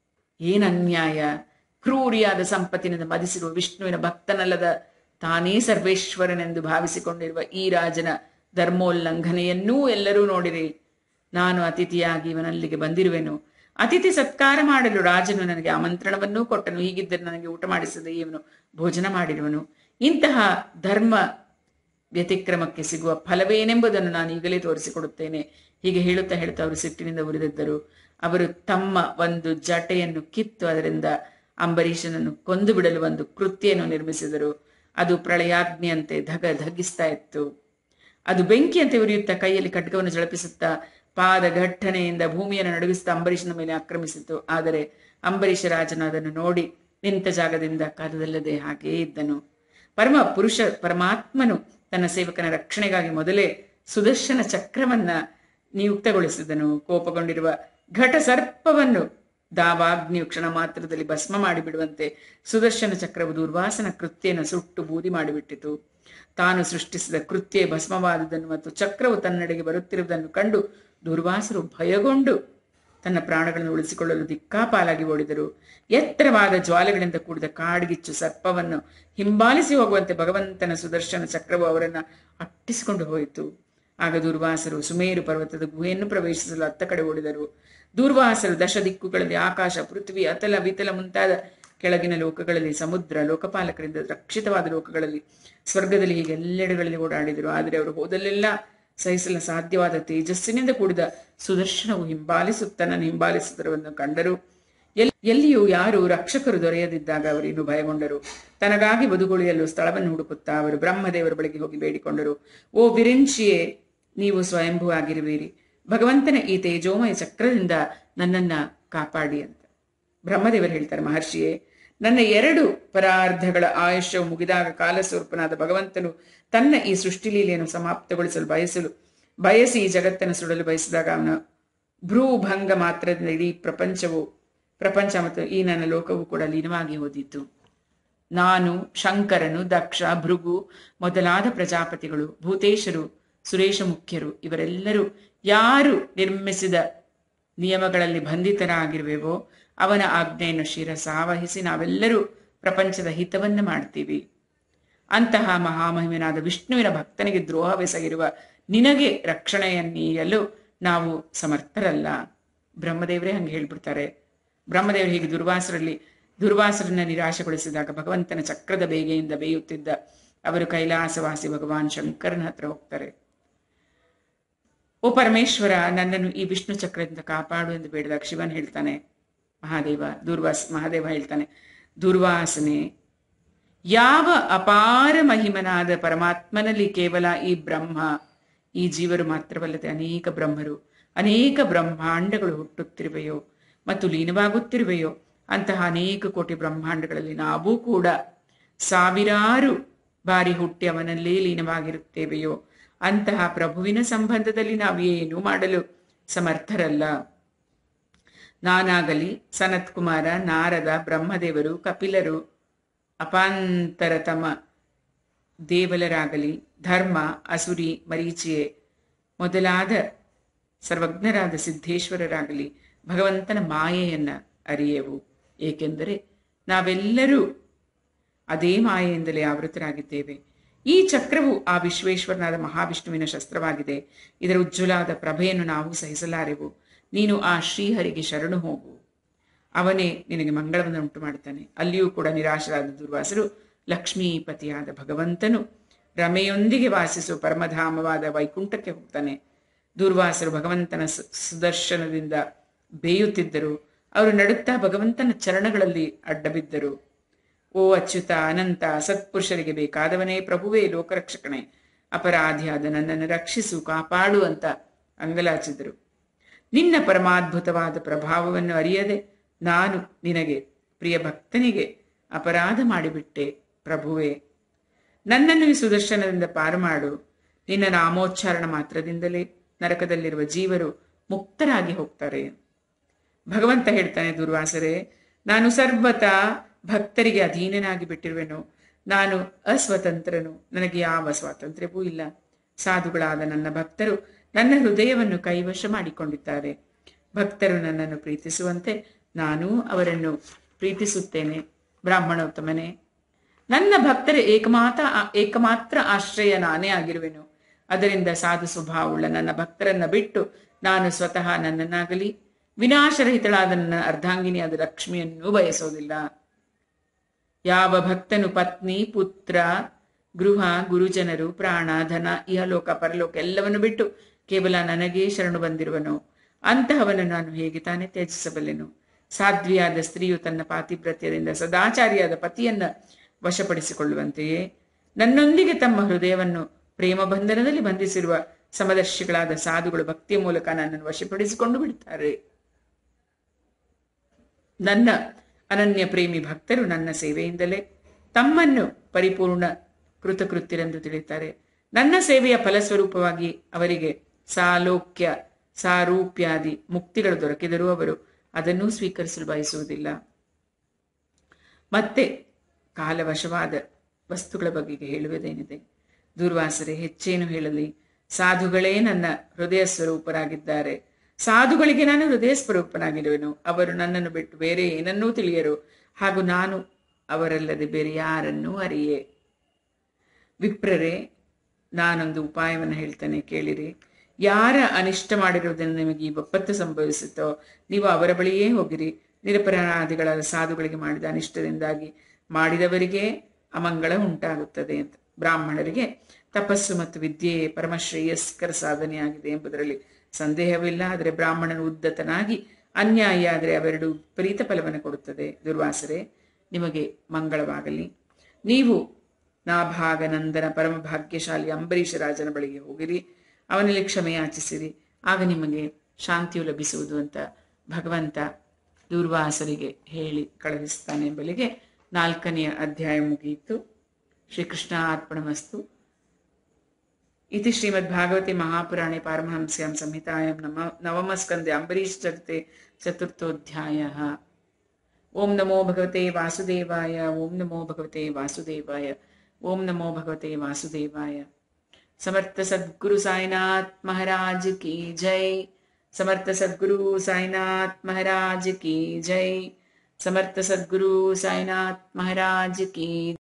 ಏನ್ ಅನ್ಯಾಯ ಕ್ರೂರಿಯಾದ ಸಂಪತ್ತಿನಿಂದ ಮದಿಸಿರುವ ವಿಷ್ಣುವಿನ ಭಕ್ತನಲ್ಲದ ತಾನೇ ಸರ್ವೇಶ್ವರನೆಂದು ಭಾವಿಸಿಕೊಂಡಿರುವ ಈ ರಾಜನ ಧರ್ಮೋಲ್ಲಂಘನೆಯನ್ನೂ ಎಲ್ಲರೂ ನೋಡಿರಿ ನಾನು ಅತಿಥಿಯಾಗಿ ಇವನಲ್ಲಿಗೆ ಬಂದಿರುವೆನು ಅತಿಥಿ ಸತ್ಕಾರ ಮಾಡಲು ರಾಜನು ನನಗೆ ಆಮಂತ್ರಣವನ್ನೂ ಕೊಟ್ಟನು ಹೀಗಿದ್ದರೆ ನನಗೆ ಊಟ ಮಾಡಿಸದೆ ಇವನು ಭೋಜನ ಮಾಡಿರುವನು ಇಂತಹ ಧರ್ಮ ವ್ಯತಿಕ್ರಮಕ್ಕೆ ಸಿಗುವ ಫಲವೇನೆಂಬುದನ್ನು ನಾನು ಈಗಲೇ ತೋರಿಸಿಕೊಡುತ್ತೇನೆ ಹೀಗೆ ಹೇಳುತ್ತಾ ಹೇಳುತ್ತಾ ಅವರು ಸಿಟ್ಟಿನಿಂದ ಉರಿದಿದ್ದರು ಅವರು ತಮ್ಮ ಒಂದು ಜಟೆಯನ್ನು ಕಿತ್ತು ಅದರಿಂದ ಅಂಬರೀಷನನ್ನು ಕೊಂದು ಬಿಡಲು ಒಂದು ಕೃತ್ಯನ್ನು ನಿರ್ಮಿಸಿದರು ಅದು ಪ್ರಳಯಾಗ್ನಿಯಂತೆ ಧಗ ಧಗಿಸ್ತಾ ಇತ್ತು ಅದು ಬೆಂಕಿಯಂತೆ ಉರಿಯುತ್ತಾ ಕೈಯಲ್ಲಿ ಖಡ್ಗವನ್ನು ಜಳಪಿಸುತ್ತಾ ಪಾದ ಘಟ್ಟನೆಯಿಂದ ಭೂಮಿಯನ್ನು ನಡುಗಿಸುತ್ತಾ ಅಂಬರೀಷನ ಮೇಲೆ ಆಕ್ರಮಿಸಿತು ಆದರೆ ಅಂಬರೀಷ ರಾಜನು ಅದನ್ನು ನೋಡಿ ನಿಂತ ಜಾಗದಿಂದ ಕದದಲ್ಲದೆ ಹಾಗೇ ಇದ್ದನು ಪರಮ ಪುರುಷ ಪರಮಾತ್ಮನು ತನ್ನ ಸೇವಕನ ರಕ್ಷಣೆಗಾಗಿ ಮೊದಲೇ ಸುದರ್ಶನ ಚಕ್ರವನ್ನ ನಿಯುಕ್ತಗೊಳಿಸಿದನು ಕೋಪಗೊಂಡಿರುವ ಘಟ ಸರ್ಪವನ್ನು ದಾವಾಗ್ನಿಯು ಕ್ಷಣ ಮಾತ್ರದಲ್ಲಿ ಭಸ್ಮ ಮಾಡಿಬಿಡುವಂತೆ ಸುದರ್ಶನ ಚಕ್ರವು ದುರ್ವಾಸನ ಕೃತ್ಯನ ಸುಟ್ಟು ಬೂದಿ ಮಾಡಿಬಿಟ್ಟಿತು ತಾನು ಸೃಷ್ಟಿಸಿದ ಕೃತ್ಯ ಭಸ್ಮವಾದುದನ್ನು ಮತ್ತು ಚಕ್ರವು ತನ್ನೆಡೆಗೆ ಬರುತ್ತಿರುವುದನ್ನು ಕಂಡು ದುರ್ವಾಸರು ಭಯಗೊಂಡು ತನ್ನ ಪ್ರಾಣಗಳನ್ನು ಉಳಿಸಿಕೊಳ್ಳಲು ದಿಕ್ಕಾಪಾಲಾಗಿ ಓಡಿದರು ಎತ್ತರವಾದ ಜ್ವಾಲೆಗಳಿಂದ ಕೂಡಿದ ಕಾಡ್ಗಿಚ್ಚು ಸರ್ಪವನ್ನು ಹಿಂಬಾಲಿಸಿ ಹೋಗುವಂತೆ ಭಗವಂತನ ಸುದರ್ಶನ ಚಕ್ರವು ಅವರನ್ನ ಅಟ್ಟಿಸಿಕೊಂಡು ಹೋಯಿತು ಆಗ ದುರ್ವಾಸರು ಸುಮೇರು ಪರ್ವತದ ಗುಹೆಯನ್ನು ಪ್ರವೇಶಿಸಲು ಅತ್ತ ಕಡೆ ಓಡಿದರು ದೂರ್ವಾಸರು ದಶ ದಿಕ್ಕುಗಳಲ್ಲಿ ಆಕಾಶ ಪೃಥ್ವಿ ಅತಲ ವಿತಲ ಮುಂತಾದ ಕೆಳಗಿನ ಲೋಕಗಳಲ್ಲಿ ಸಮುದ್ರ ಲೋಕಪಾಲಕರಿಂದ ರಕ್ಷಿತವಾದ ಲೋಕಗಳಲ್ಲಿ ಸ್ವರ್ಗದಲ್ಲಿ ಹೀಗೆ ಎಲ್ಲೆಡೆಗಳಲ್ಲಿ ಓಡಾಡಿದರು ಆದರೆ ಅವರು ಹೋದಲ್ಲೆಲ್ಲ ಸಹಿಸಲು ಸಾಧ್ಯವಾದ ತೇಜಸ್ಸಿನಿಂದ ಕೂಡಿದ ಸುದರ್ಶನವು ಹಿಂಬಾಲಿಸುತ್ತನನ್ನು ಹಿಂಬಾಲಿಸುತ್ತಿರುವುದನ್ನು ಕಂಡರು ಎಲ್ ಎಲ್ಲಿಯೂ ಯಾರು ರಕ್ಷಕರು ದೊರೆಯದಿದ್ದಾಗ ಅವರು ಇನ್ನು ಭಯಗೊಂಡರು ತನಗಾಗಿ ಬದುಕುಳಿಯಲು ಸ್ಥಳವನ್ನು ಹುಡುಕುತ್ತಾ ಅವರು ಬ್ರಹ್ಮದೇವರ ಬಳಿಗೆ ಹೋಗಿ ಬೇಡಿಕೊಂಡರು ಓ ವಿರಿಂಚಿಯೇ ನೀವು ಸ್ವಯಂಭೂ ಆಗಿರುವಿರಿ ಭಗವಂತನ ಈ ತೇಜೋಮಯ ಚಕ್ರದಿಂದ ನನ್ನನ್ನ ಕಾಪಾಡಿ ಅಂತ ಬ್ರಹ್ಮದೇವರು ಹೇಳ್ತಾರೆ ಮಹರ್ಷಿಯೇ ನನ್ನ ಎರಡು ಪರಾರ್ಧಗಳ ಆಯುಷ್ಯವು ಮುಗಿದಾಗ ಕಾಲಸ್ವರೂಪನಾದ ಭಗವಂತನು ತನ್ನ ಈ ಸೃಷ್ಟಿಲೀಲೆಯನ್ನು ಸಮಾಪ್ತಗೊಳಿಸಲು ಬಯಸಲು ಬಯಸಿ ಈ ಜಗತ್ತನ್ನು ಸುಡಲು ಬಯಸಿದಾಗ ಅವನ ಭ್ರೂಭಂಗ ಮಾತ್ರದಿಂದ ಇಡೀ ಪ್ರಪಂಚವು ಪ್ರಪಂಚ ಮತ್ತು ಈ ನನ್ನ ಲೋಕವು ಕೂಡ ಲೀನವಾಗಿ ಹೋದಿತ್ತು ನಾನು ಶಂಕರನು ದಕ್ಷ ಭೃಗು ಮೊದಲಾದ ಪ್ರಜಾಪತಿಗಳು ಭೂತೇಶರು ಸುರೇಶ ಮುಖ್ಯರು ಇವರೆಲ್ಲರೂ ಯಾರು ನಿರ್ಮಿಸಿದ ನಿಯಮಗಳಲ್ಲಿ ಬಂಧಿತರಾಗಿರುವೆವೋ ಅವನ ಆಜ್ಞೆಯನ್ನು ಶಿರಸಾವಹಿಸಿ ನಾವೆಲ್ಲರೂ ಪ್ರಪಂಚದ ಹಿತವನ್ನ ಮಾಡ್ತೀವಿ ಅಂತಹ ಮಹಾಮಹಿಮನಾದ ವಿಷ್ಣುವಿನ ಭಕ್ತನಿಗೆ ದ್ರೋಹವೆಸಗಿರುವ ನಿನಗೆ ರಕ್ಷಣೆಯನ್ನೀಯಲು ನಾವು ಸಮರ್ಥರಲ್ಲ ಬ್ರಹ್ಮದೇವರೇ ಹಂಗೆ ಹೇಳ್ಬಿಡ್ತಾರೆ ಬ್ರಹ್ಮದೇವರು ಹೀಗೆ ದುರ್ವಾಸರಲ್ಲಿ ದುರ್ವಾಸರನ್ನ ನಿರಾಶೆಗೊಳಿಸಿದಾಗ ಭಗವಂತನ ಚಕ್ರದ ಬೇಗೆಯಿಂದ ಬೇಯುತ್ತಿದ್ದ ಅವರು ಕೈಲಾಸವಾಸಿ ಭಗವಾನ್ ಶಂಕರನ ಹತ್ರ ಹೋಗ್ತಾರೆ ಓ ಪರಮೇಶ್ವರ ನನ್ನನ್ನು ಈ ವಿಷ್ಣು ಚಕ್ರದಿಂದ ಕಾಪಾಡು ಎಂದು ಬೇಡಿದಾಗ ಶಿವನ್ ಹೇಳ್ತಾನೆ ಮಹಾದೇವ ದುರ್ವಾಸ್ ಮಹಾದೇವ ಹೇಳ್ತಾನೆ ದುರ್ವಾಸನೆ ಯಾವ ಅಪಾರ ಮಹಿಮನಾದ ಪರಮಾತ್ಮನಲ್ಲಿ ಕೇವಲ ಈ ಬ್ರಹ್ಮ ಈ ಜೀವರು ಮಾತ್ರವಲ್ಲದೆ ಅನೇಕ ಬ್ರಹ್ಮರು ಅನೇಕ ಬ್ರಹ್ಮಾಂಡಗಳು ಹುಟ್ಟುತ್ತಿರುವೆಯೋ ಮತ್ತು ಲೀನವಾಗುತ್ತಿರುವೆಯೋ ಅಂತಹ ಅನೇಕ ಕೋಟಿ ಬ್ರಹ್ಮಾಂಡಗಳಲ್ಲಿ ನಾವೂ ಕೂಡ ಸಾವಿರಾರು ಬಾರಿ ಹುಟ್ಟಿ ಅವನಲ್ಲೇ ಲೀನವಾಗಿರುತ್ತೇವೆಯೋ ಅಂತಹ ಪ್ರಭುವಿನ ಸಂಬಂಧದಲ್ಲಿ ನಾವು ಏನು ಮಾಡಲು ಸಮರ್ಥರಲ್ಲ ನಾನಾಗಲಿ ಸನತ್ ಕುಮಾರ ನಾರದ ಬ್ರಹ್ಮದೇವರು ಕಪಿಲರು ಅಪಾಂತರತಮ ದೇವಲರಾಗಲಿ ಧರ್ಮ ಅಸುರಿ ಮರೀಚಿಯೆ ಮೊದಲಾದ ಸರ್ವಜ್ಞರಾದ ಸಿದ್ಧೇಶ್ವರರಾಗಲಿ ಭಗವಂತನ ಮಾಯೆಯನ್ನ ಅರಿಯೆವು ಏಕೆಂದರೆ ನಾವೆಲ್ಲರೂ ಅದೇ ಮಾಯೆಯಿಂದಲೇ ಆವೃತರಾಗಿದ್ದೇವೆ ಈ ಚಕ್ರವು ಆ ವಿಶ್ವೇಶ್ವರನಾದ ಮಹಾವಿಷ್ಣುವಿನ ಶಸ್ತ್ರವಾಗಿದೆ ಇದರ ಉಜ್ವಲಾದ ಪ್ರಭೆಯನ್ನು ನಾವು ಸಹಿಸಲಾರೆವು ನೀನು ಆ ಶ್ರೀಹರಿಗೆ ಶರಣು ಹೋಗು ಅವನೇ ನಿನಗೆ ಮಂಗಳವನ್ನು ಉಂಟು ಮಾಡುತ್ತಾನೆ ಅಲ್ಲಿಯೂ ಕೂಡ ನಿರಾಶರಾದ ದುರ್ವಾಸರು ಲಕ್ಷ್ಮೀಪತಿಯಾದ ಭಗವಂತನು ರಮೆಯೊಂದಿಗೆ ವಾಸಿಸುವ ಪರಮಧಾಮವಾದ ವೈಕುಂಠಕ್ಕೆ ಹೋಗ್ತಾನೆ ದುರ್ವಾಸರು ಭಗವಂತನ ಸುದರ್ಶನದಿಂದ ಬೇಯುತ್ತಿದ್ದರು ಅವರು ನಡುತ್ತಾ ಭಗವಂತನ ಚರಣಗಳಲ್ಲಿ ಅಡ್ಡಬಿದ್ದರು ಓ ಅಚ್ಯುತ ಅನಂತ ಸತ್ಪುರುಷರಿಗೆ ಬೇಕಾದವನೇ ಪ್ರಭುವೇ ಲೋಕರಕ್ಷಕನೇ ಅಪರಾಧಿಯಾದ ನನ್ನನ್ನು ರಕ್ಷಿಸು ಕಾಪಾಡು ಅಂತ ಅಂಗಲಾಚಿದರು ನಿನ್ನ ಪರಮಾದ್ಭುತವಾದ ಪ್ರಭಾವವನ್ನು ಅರಿಯದೆ ನಾನು ನಿನಗೆ ಪ್ರಿಯ ಭಕ್ತನಿಗೆ ಅಪರಾಧ ಮಾಡಿಬಿಟ್ಟೆ ಪ್ರಭುವೇ ನನ್ನನ್ನು ಈ ಸುದರ್ಶನದಿಂದ ಪಾರು ಮಾಡು ನಿನ್ನ ನಾಮೋಚ್ಚಾರಣ ಮಾತ್ರದಿಂದಲೇ ನರಕದಲ್ಲಿರುವ ಜೀವರು ಮುಕ್ತರಾಗಿ ಹೋಗ್ತಾರೆ ಭಗವಂತ ಹೇಳ್ತಾನೆ ದುರ್ವಾಸರೇ ನಾನು ಸರ್ವತಾ ಭಕ್ತರಿಗೆ ಅಧೀನನಾಗಿ ಬಿಟ್ಟಿರುವೆನು ನಾನು ಅಸ್ವತಂತ್ರನು ನನಗೆ ಯಾವ ಸ್ವಾತಂತ್ರ್ಯವೂ ಇಲ್ಲ ಸಾಧುಗಳಾದ ನನ್ನ ಭಕ್ತರು ನನ್ನ ಹೃದಯವನ್ನು ಕೈವಶ ಮಾಡಿಕೊಂಡಿದ್ದಾರೆ ಭಕ್ತರು ನನ್ನನ್ನು ಪ್ರೀತಿಸುವಂತೆ ನಾನು ಅವರನ್ನು ಪ್ರೀತಿಸುತ್ತೇನೆ ಬ್ರಾಹ್ಮಣೋತ್ತಮನೇ ನನ್ನ ಭಕ್ತರ ಏಕಮಾತ ಏಕಮಾತ್ರ ಆಶ್ರಯ ನಾನೇ ಆಗಿರುವೆನು ಅದರಿಂದ ಸಾಧು ಸ್ವಭಾವವುಳ್ಳ ನನ್ನ ಭಕ್ತರನ್ನ ಬಿಟ್ಟು ನಾನು ಸ್ವತಃ ನನ್ನನ್ನಾಗಲಿ ವಿನಾಶರಹಿತಳಾದ ನನ್ನ ಅರ್ಧಾಂಗಿನಿಯಾದ ಲಕ್ಷ್ಮಿಯನ್ನೂ ಬಯಸೋದಿಲ್ಲ ಯಾವ ಭಕ್ತನು ಪತ್ನಿ ಪುತ್ರ ಗೃಹ ಗುರುಜನರು ಪ್ರಾಣ ಧನ ಇಹಲೋಕ ಪರಲೋಕ ಎಲ್ಲವನ್ನು ಬಿಟ್ಟು ಕೇವಲ ನನಗೇ ಶರಣು ಬಂದಿರುವನು ಅಂತಹವನು ನಾನು ಹೇಗೆ ತಾನೇ ತ್ಯಜಿಸಬಲ್ಲೆನು ಸಾಧ್ವಿಯಾದ ಸ್ತ್ರೀಯು ತನ್ನ ಪಾತಿವ್ರತ್ಯದಿಂದ ಸದಾಚಾರಿಯಾದ ಪತಿಯನ್ನ ವಶಪಡಿಸಿಕೊಳ್ಳುವಂತೆಯೇ ನನ್ನೊಂದಿಗೆ ತಮ್ಮ ಹೃದಯವನ್ನು ಪ್ರೇಮ ಬಂಧನದಲ್ಲಿ ಬಂಧಿಸಿರುವ ಸಮದರ್ಶಿಗಳಾದ ಸಾಧುಗಳು ಭಕ್ತಿಯ ಮೂಲಕ ನನ್ನನ್ನು ವಶಪಡಿಸಿಕೊಂಡು ಬಿಡ್ತಾರೆ ನನ್ನ ಅನನ್ಯ ಪ್ರೇಮಿ ಭಕ್ತರು ನನ್ನ ಸೇವೆಯಿಂದಲೇ ತಮ್ಮನ್ನು ಪರಿಪೂರ್ಣ ಕೃತಕೃತ್ಯರೆಂದು ತಿಳಿಯುತ್ತಾರೆ ನನ್ನ ಸೇವೆಯ ಫಲಸ್ವರೂಪವಾಗಿ ಅವರಿಗೆ ಸಾಲೋಕ್ಯ ಸಾರೂಪ್ಯಾದಿ ಮುಕ್ತಿಗಳು ದೊರಕಿದರೂ ಅವರು ಅದನ್ನೂ ಸ್ವೀಕರಿಸಲು ಬಯಸುವುದಿಲ್ಲ ಮತ್ತೆ ಕಾಲವಶವಾದ ವಸ್ತುಗಳ ಬಗೆಗೆ ಹೇಳುವುದೇನಿದೆ ದುರ್ವಾಸರೆ ಹೆಚ್ಚೇನು ಹೇಳಲಿ ಸಾಧುಗಳೇ ನನ್ನ ಹೃದಯ ಸ್ವರೂಪರಾಗಿದ್ದಾರೆ ಸಾಧುಗಳಿಗೆ ನಾನು ಹೃದಯ ಸ್ವರೂಪನಾಗಿರುವೆನು ಅವರು ನನ್ನನ್ನು ಬಿಟ್ಟು ಬೇರೆ ಏನನ್ನೂ ತಿಳಿಯರು ಹಾಗೂ ನಾನು ಅವರಲ್ಲದೆ ಬೇರೆ ಯಾರನ್ನೂ ಅರಿಯೆ ವಿಪ್ರರೇ ನಾನೊಂದು ಉಪಾಯವನ್ನು ಹೇಳ್ತೇನೆ ಕೇಳಿರಿ ಯಾರ ಅನಿಷ್ಟ ಮಾಡಿರುವುದನ್ನು ನಿಮಗೆ ಈ ವಿಪತ್ತು ಸಂಭವಿಸುತ್ತೋ ನೀವು ಅವರ ಬಳಿಯೇ ಹೋಗಿರಿ ನಿರಪರಾಧಿಗಳಾದ ಸಾಧುಗಳಿಗೆ ಮಾಡಿದ ಅನಿಷ್ಟದಿಂದಾಗಿ ಮಾಡಿದವರಿಗೆ ಅಮಂಗಳ ಉಂಟಾಗುತ್ತದೆ ಅಂತ ಬ್ರಾಹ್ಮಣರಿಗೆ ತಪಸ್ಸು ಮತ್ತು ವಿದ್ಯೆಯೇ ಪರಮ ಶ್ರೇಯಸ್ಕರ ಸಾಧನೆಯಾಗಿದೆ ಎಂಬುದರಲ್ಲಿ ಸಂದೇಹವಿಲ್ಲ ಆದರೆ ಬ್ರಾಹ್ಮಣನು ಉದ್ದತನಾಗಿ ಅನ್ಯಾಯ ಆದರೆ ಅವೆರಡು ವಿಪರೀತ ಫಲವನ್ನು ಕೊಡುತ್ತದೆ ದುರ್ವಾಸರೆ ನಿಮಗೆ ಮಂಗಳವಾಗಲಿ ನೀವು ನಾಭಾಗನಂದನ ಪರಮ ಭಾಗ್ಯಶಾಲಿ ಅಂಬರೀಷ ರಾಜನ ಬಳಿಗೆ ಹೋಗಿರಿ ಅವನಲ್ಲಿ ಕ್ಷಮೆ ಯಾಚಿಸಿರಿ ಆಗ ನಿಮಗೆ ಶಾಂತಿಯು ಲಭಿಸುವುದು ಅಂತ ಭಗವಂತ ದುರ್ವಾಸರಿಗೆ ಹೇಳಿ ಕಳುಹಿಸ್ತಾನೆ ಎಂಬಲಿಗೆ ನಾಲ್ಕನೆಯ ಅಧ್ಯಾಯ ಮುಗಿಯಿತು ಶ್ರೀಕೃಷ್ಣ ಅರ್ಪಣಮಸ್ತು ಇತಿ ಶ್ರೀಮದ್ಭಾಗವತೆ ಮಹಾಪುರಾಣೆ ಪಾರಮಹಂಸ್ಯಾಂ ಸಂಹಿತಾಯಾಂ ನಮ ನವಮಸ್ಕಂದೆ ಅಂಬರೀಷ್ ಚರಿತೆ ಚತುರ್ಥೋಧ್ಯಾಯ ಓಂ ನಮೋ ಭಗವತೆ ವಾಸುದೇವಾಯ ಓಂ ನಮೋ ಭಗವತೆ ವಾಸುದೇವಾಯ ಓಂ ನಮೋ ಭಗವತೆ ವಾಸುದೇವಾಯ समर्थ सद्गुरु साईनाथ महाराज की जय समर्थ सद्गुरु साईनाथ महाराज की जय समर्थ सद्गुरु साईनाथ महाराज की